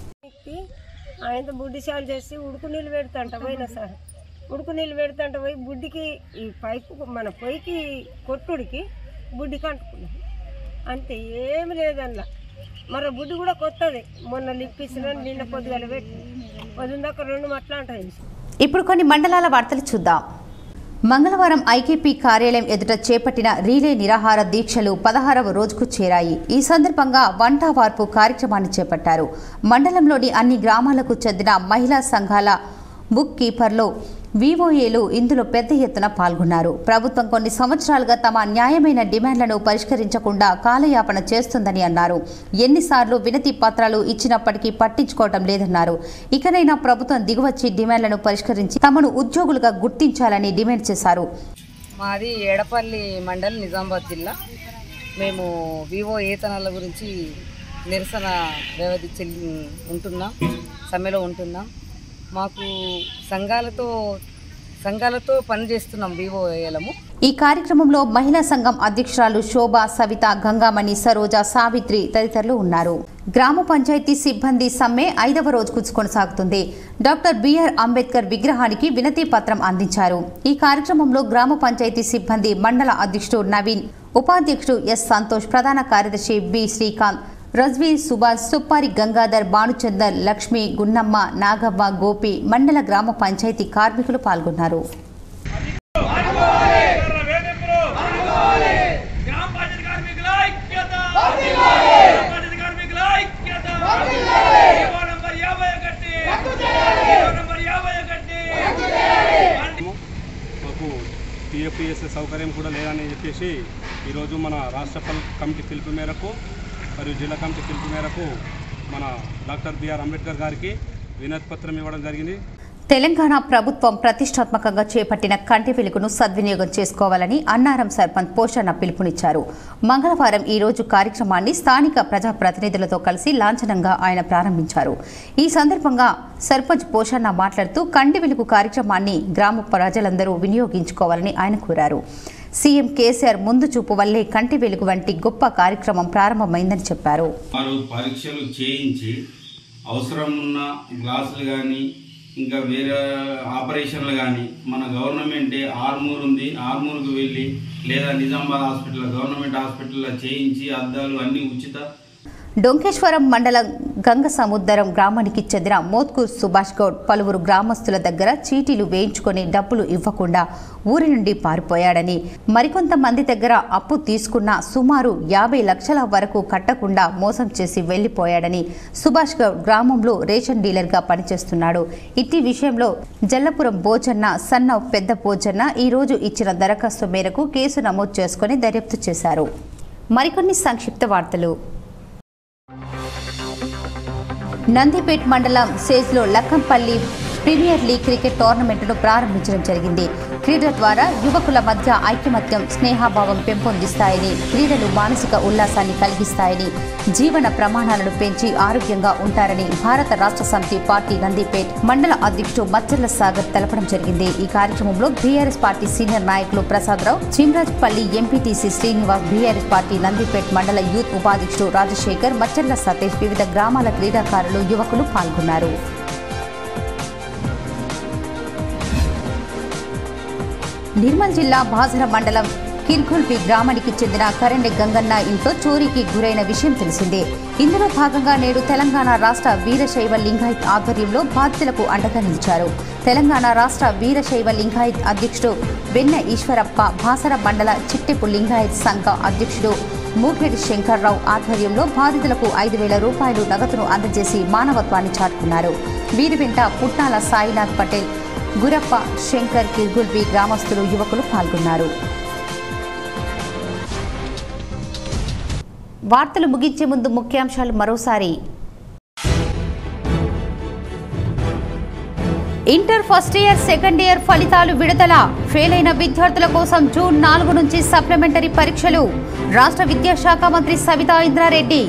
ఆయనతో బుడ్డి చాలు చేసి ఉడుకు నీళ్ళు పెడతాంట పోయినా సార్ ఉడుకు నీళ్ళు పెడతాంట పోయి బుడ్డికి ఈ పైపు మన పొయ్యికి కొట్టుడికి బుడ్డికి అంటుకున్నాం అంతే ఏమి లేదల్లా మరి బుడ్డి కూడా కొత్తది మొన్న లిప్పించిన నిన్న పొద్దుగల పెట్టి వదిలిదాకా రెండు మట్ల అంటాయి ఇప్పుడు కొన్ని మండలాల వార్తలు చూద్దాం మంగళవారం ఐకేపీ కార్యాలయం ఎదుట చేపట్టిన రీలే నిరాహార దీక్షలు పదహారవ రోజుకు చేరాయి ఈ సందర్భంగా వంట వార్పు కార్యక్రమాన్ని చేపట్టారు మండలంలోని అన్ని గ్రామాలకు చెందిన మహిళా సంఘాల బుక్ కీపర్లు వివోఏలు ఇందులో పెద్ద ఎత్తున పాల్గొన్నారు ప్రభుత్వం కొన్ని సంవత్సరాలుగా తమ న్యాయమైన డిమాండ్లను పరిష్కరించకుండా కాలయాపన చేస్తుందని అన్నారు ఎన్నిసార్లు వినతి పత్రాలు ఇచ్చినప్పటికీ పట్టించుకోవటం లేదన్నారు ఇకనైనా ప్రభుత్వం దిగువచ్చి డిమాండ్లను పరిష్కరించి తమను ఉద్యోగులుగా గుర్తించాలని డిమాండ్ చేశారు మాది ఏడపల్లి మండల్ నిజామాబాద్ జిల్లా మేము వివో ఏతనాల గురించి నిరసన వ్యవధి చెల్లి ఉంటున్నాం సమ్మెలో ఉంటున్నాం మాకు సంఘాలతో సంఘాలతో పనిచేస్తున్నాం వివోఏలము ఈ కార్యక్రమంలో మహిళా సంఘం అధ్యక్షురాలు శోభ సవిత గంగామణి సరోజ సావిత్రి తదితరులు ఉన్నారు గ్రామ పంచాయతీ సిబ్బంది సమ్మె ఐదవ రోజుకు కొనసాగుతుంది డాక్టర్ బిఆర్ అంబేద్కర్ విగ్రహానికి వినతి పత్రం అందించారు ఈ కార్యక్రమంలో గ్రామ పంచాయతీ సిబ్బంది మండల అధ్యక్షుడు నవీన్ ఉపాధ్యక్షుడు ఎస్ సంతోష్ ప్రధాన కార్యదర్శి బి శ్రీకాంత్ రజ్వీ సుభాష్ సుప్పారి గంగాధర్ భానుచందర్ లక్ష్మి గున్నమ్మ నాగవ్వ గోపి మండల గ్రామ పంచాయతీ కార్మికులు పాల్గొన్నారు మాకు పిఎఫ్పిఎస్ఎస్ సౌకర్యం కూడా లేదని చెప్పేసి ఈరోజు మన రాష్ట్ర పల్ కమిటీ పిలుపు మేరకు మరియు జిల్లా కమిటీ పిలుపు మేరకు మన డాక్టర్ బిఆర్ అంబేద్కర్ గారికి వినతి పత్రం ఇవ్వడం జరిగింది తెలంగాణ ప్రభుత్వం ప్రతిష్టాత్మకంగా చేపట్టిన కంటి వెలుగును సద్వినియోగం చేసుకోవాలని అన్నారం సర్పంచ్ పోషణ పిలుపునిచ్చారు మంగళవారం ఈ రోజు కార్యక్రమాన్ని స్థానిక ప్రజాప్రతినిధులతో కలిసి లాంఛనంగా ఆయన ప్రారంభించారు ఈ సందర్భంగా సర్పంచ్ పోషణ మాట్లాడుతూ కంటి వెలుగు కార్యక్రమాన్ని గ్రామ ప్రజలందరూ వినియోగించుకోవాలని ఆయన కోరారు సీఎం కేసీఆర్ ముందు చూపు వల్లే కంటి వెలుగు వంటి గొప్ప కార్యక్రమం ప్రారంభమైందని చెప్పారు వారు పరీక్షలు చేయించి అవసరం ఉన్న గ్లాసులు కానీ ఇంకా వేరే ఆపరేషన్లు కానీ మన గవర్నమెంటే ఆర్మూర్ ఉంది ఆర్మూర్కి వెళ్ళి లేదా నిజామాబాద్ హాస్పిటల్ గవర్నమెంట్ హాస్పిటల్లో చేయించి అద్దాలు అన్నీ ఉచిత డొంకేశ్వరం మండలం గంగసముద్దరం గ్రామానికి చెందిన మోత్కూర్ సుభాష్ గౌడ్ పలువురు గ్రామస్తుల దగ్గర చీటీలు వేయించుకొని డబ్బులు ఇవ్వకుండా ఊరి నుండి పారిపోయాడని మరికొంతమంది దగ్గర అప్పు తీసుకున్న సుమారు యాభై లక్షల వరకు కట్టకుండా మోసం చేసి వెళ్లిపోయాడని సుభాష్ గౌడ్ గ్రామంలో రేషన్ డీలర్గా పనిచేస్తున్నాడు ఇట్టి విషయంలో జల్లపురం భోజన్న సన్న పెద్ద భోజన్న ఈ రోజు ఇచ్చిన దరఖాస్తు మేరకు కేసు నమోదు చేసుకుని దర్యాప్తు చేశారు మరికొన్ని సంక్షిప్త వార్తలు నందిపేట్ మండలం సేజ్లో లక్కంపల్లి ప్రీమియర్ లీగ్ క్రికెట్ టోర్నమెంట్ను ప్రారంభించడం జరిగింది క్రీడల ద్వారా యువకుల మధ్య ఐకమత్యం స్నేహభావం పెంపొందిస్తాయని క్రీడలు మానసిక ఉల్లాసాన్ని కలిగిస్తాయని జీవన ప్రమాణాలను పెంచి ఆరోగ్యంగా ఉంటారని భారత రాష్ట్ర సమితి పార్టీ నందిపేట్ మండల అధ్యక్షుడు మచ్చర్ల సాగర్ తెలపడం జరిగింది ఈ కార్యక్రమంలో బీఆర్ఎస్ పార్టీ సీనియర్ నాయకులు Prasadarao Chimrajpalli MPTC Srinivas BRS party Nandipet మండల యూత్ ఉపాధ్యక్షుడు రాజశేఖర్ మచ్చర్ల సతీష్ వివిధ గ్రామాల క్రీడాకారులు యువకులు పాల్గొన్నారు నిర్మల్ జిల్లా బాజర మండలం కిర్గుల్పి గ్రామానికి చెందిన కరెండి గంగన్న ఇంట్లో చోరీకి గురైన విషయం తెలిసిందే ఇందులో భాగంగా నేడు తెలంగాణ రాష్ట్ర వీరశైవ లింగాయత్ ఆధ్వర్యంలో బాధితులకు అండగా నిలిచారు తెలంగాణ రాష్ట్ర వీరశైవ లింగాయత్ అధ్యక్షుడు వెన్న ఈశ్వరప్ప బాసర మండల చిట్టెపు లింగాయత్ సంఘ అధ్యక్షుడు మూగేటి శంకర్రావు ఆధ్వర్యంలో బాధితులకు ఐదు వేల రూపాయలు నగదును అందజేసి మానవత్వాన్ని చాటుకున్నారు వీరి వెంట పుట్నాల సాయినాథ్ పటేల్ గురప్ప శంకర్ కిర్గుల్బి గ్రామస్తులు యువకులు పాల్గొన్నారు వార్తలు ముగించే ముందు ముఖ్యాంశాలు మరోసారి inter first year second year ఫలితాలు విడుదల ఫెయిల్ అయిన విద్యార్థుల కోసం జూన్ నాలుగు నుంచి సప్లిమెంటరీ పరీక్షలు రాష్ట్ర విద్యాశాఖ మంత్రి సవితా ఇంద్రారెడ్డి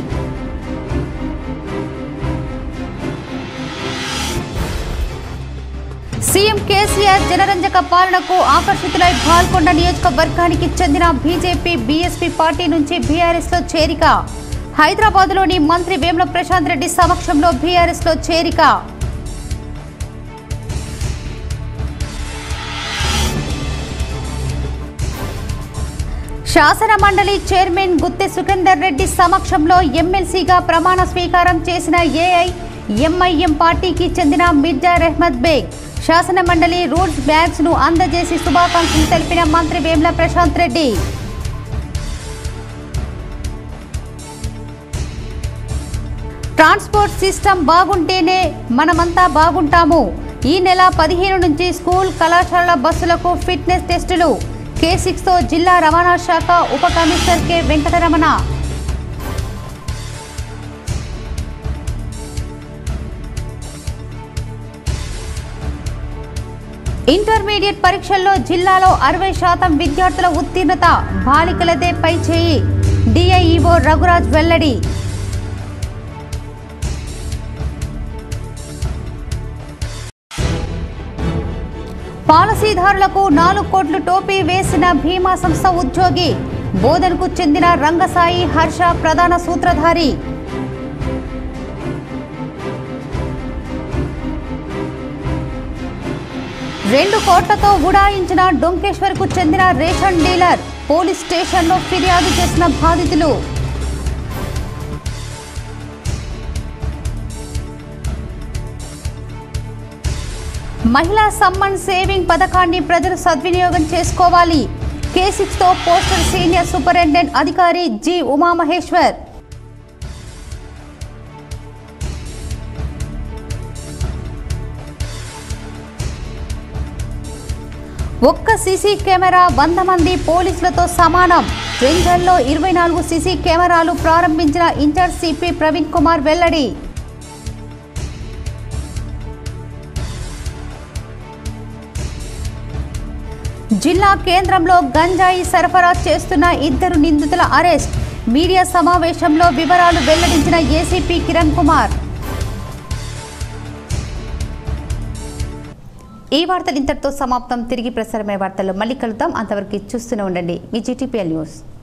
సీఎం కేసీఆర్ జనరంజక పాలనకు ఆకర్షితులై పాల్గొండ నియోజకవర్గానికి చెందిన బీజేపీ బీఎస్పీ పార్టీ నుంచి బీఆర్ఎస్ లో చేరిక హైదరాబాద్లోని మంత్రి వేముల ప్రశాంత్ రెడ్డి సమక్షంలో బీఆర్ఎస్ లో చేరిక శాసన మండలి చైర్మన్ గుత్తె సుఖేందర్ రెడ్డి సమక్షంలో ఎమ్మెల్సీగా ప్రమాణ స్వీకారం చేసిన ఏఐ ఎంఐఎం పార్టీకి చెందిన మిర్జా రెహ్మద్ బేగ్ శాసన మండలి రూల్స్ బ్యాగ్స్ ను అందజేసి శుభాకాంక్షలు తెలిపిన మంత్రి వేముల ప్రశాంత్ రెడ్డి ట్రాన్స్పోర్ట్ సిస్టమ్ బాగుంటేనే మనమంతా బాగుంటాము ఈ నెల పదిహేను నుంచి స్కూల్ కళాశాలల బస్సులకు ఫిట్నెస్ టెస్టులు కే సిక్స్తో జిల్లా రవాణా శాఖ ఉప కమిషనర్ కె వెంకటరమణ ఇంటర్మీడియట్ పరీక్షల్లో జిల్లాలో అరవై శాతం విద్యార్థుల ఉత్తీర్ణత బాలికలదే పై చేయి డిఐఈఓ రఘురాజ్ వెల్లడి పాలసీదారులకు నాలుగు కోట్లు టోపీ వేసిన భీమా సంస్థ ఉద్యోగి బోధనకు చెందిన రంగసాయి హర్ష ప్రధాన సూత్రధారి రెండు కోట్లతో ఉడాయించిన డొంకేశ్వర్కు చెందిన రేషన్ డీలర్ పోలీస్ స్టేషన్లో ఫిర్యాదు చేసిన బాధితులు మహిళా సమ్మన్ సేవింగ్ పథకాన్ని ప్రజలు సద్వినియోగం చేసుకోవాలి కే సిక్స్తో పోస్టల్ సీనియర్ సూపరింటెండెంట్ అధికారి జి ఉమామహేశ్వర్ ఒక్క సీసీ కెమెరా వంద మంది పోలీసులతో సమానం రెంజల్లో ఇరవై నాలుగు సీసీ కెమెరాలు ప్రారంభించిన ఇన్ఛార్జ్ సిపి ప్రవీణ్ కుమార్ వెల్లడి జిల్లా కేంద్రంలో గంజాయి సరఫరా చేస్తున్న ఇద్దరు నిందితుల అరెస్ట్ మీడియా సమావేశంలో వివరాలు వెల్లడించిన ఏసీపీ కిరణ్ కుమార్ ఈ వార్తలు ఇంతటితో సమాప్తం తిరిగి ప్రసారమయ్యే వార్తల్లో మళ్ళీ కలుద్దాం అంతవరకు చూస్తూనే ఉండండి మీ జీటీపీఎల్ న్యూస్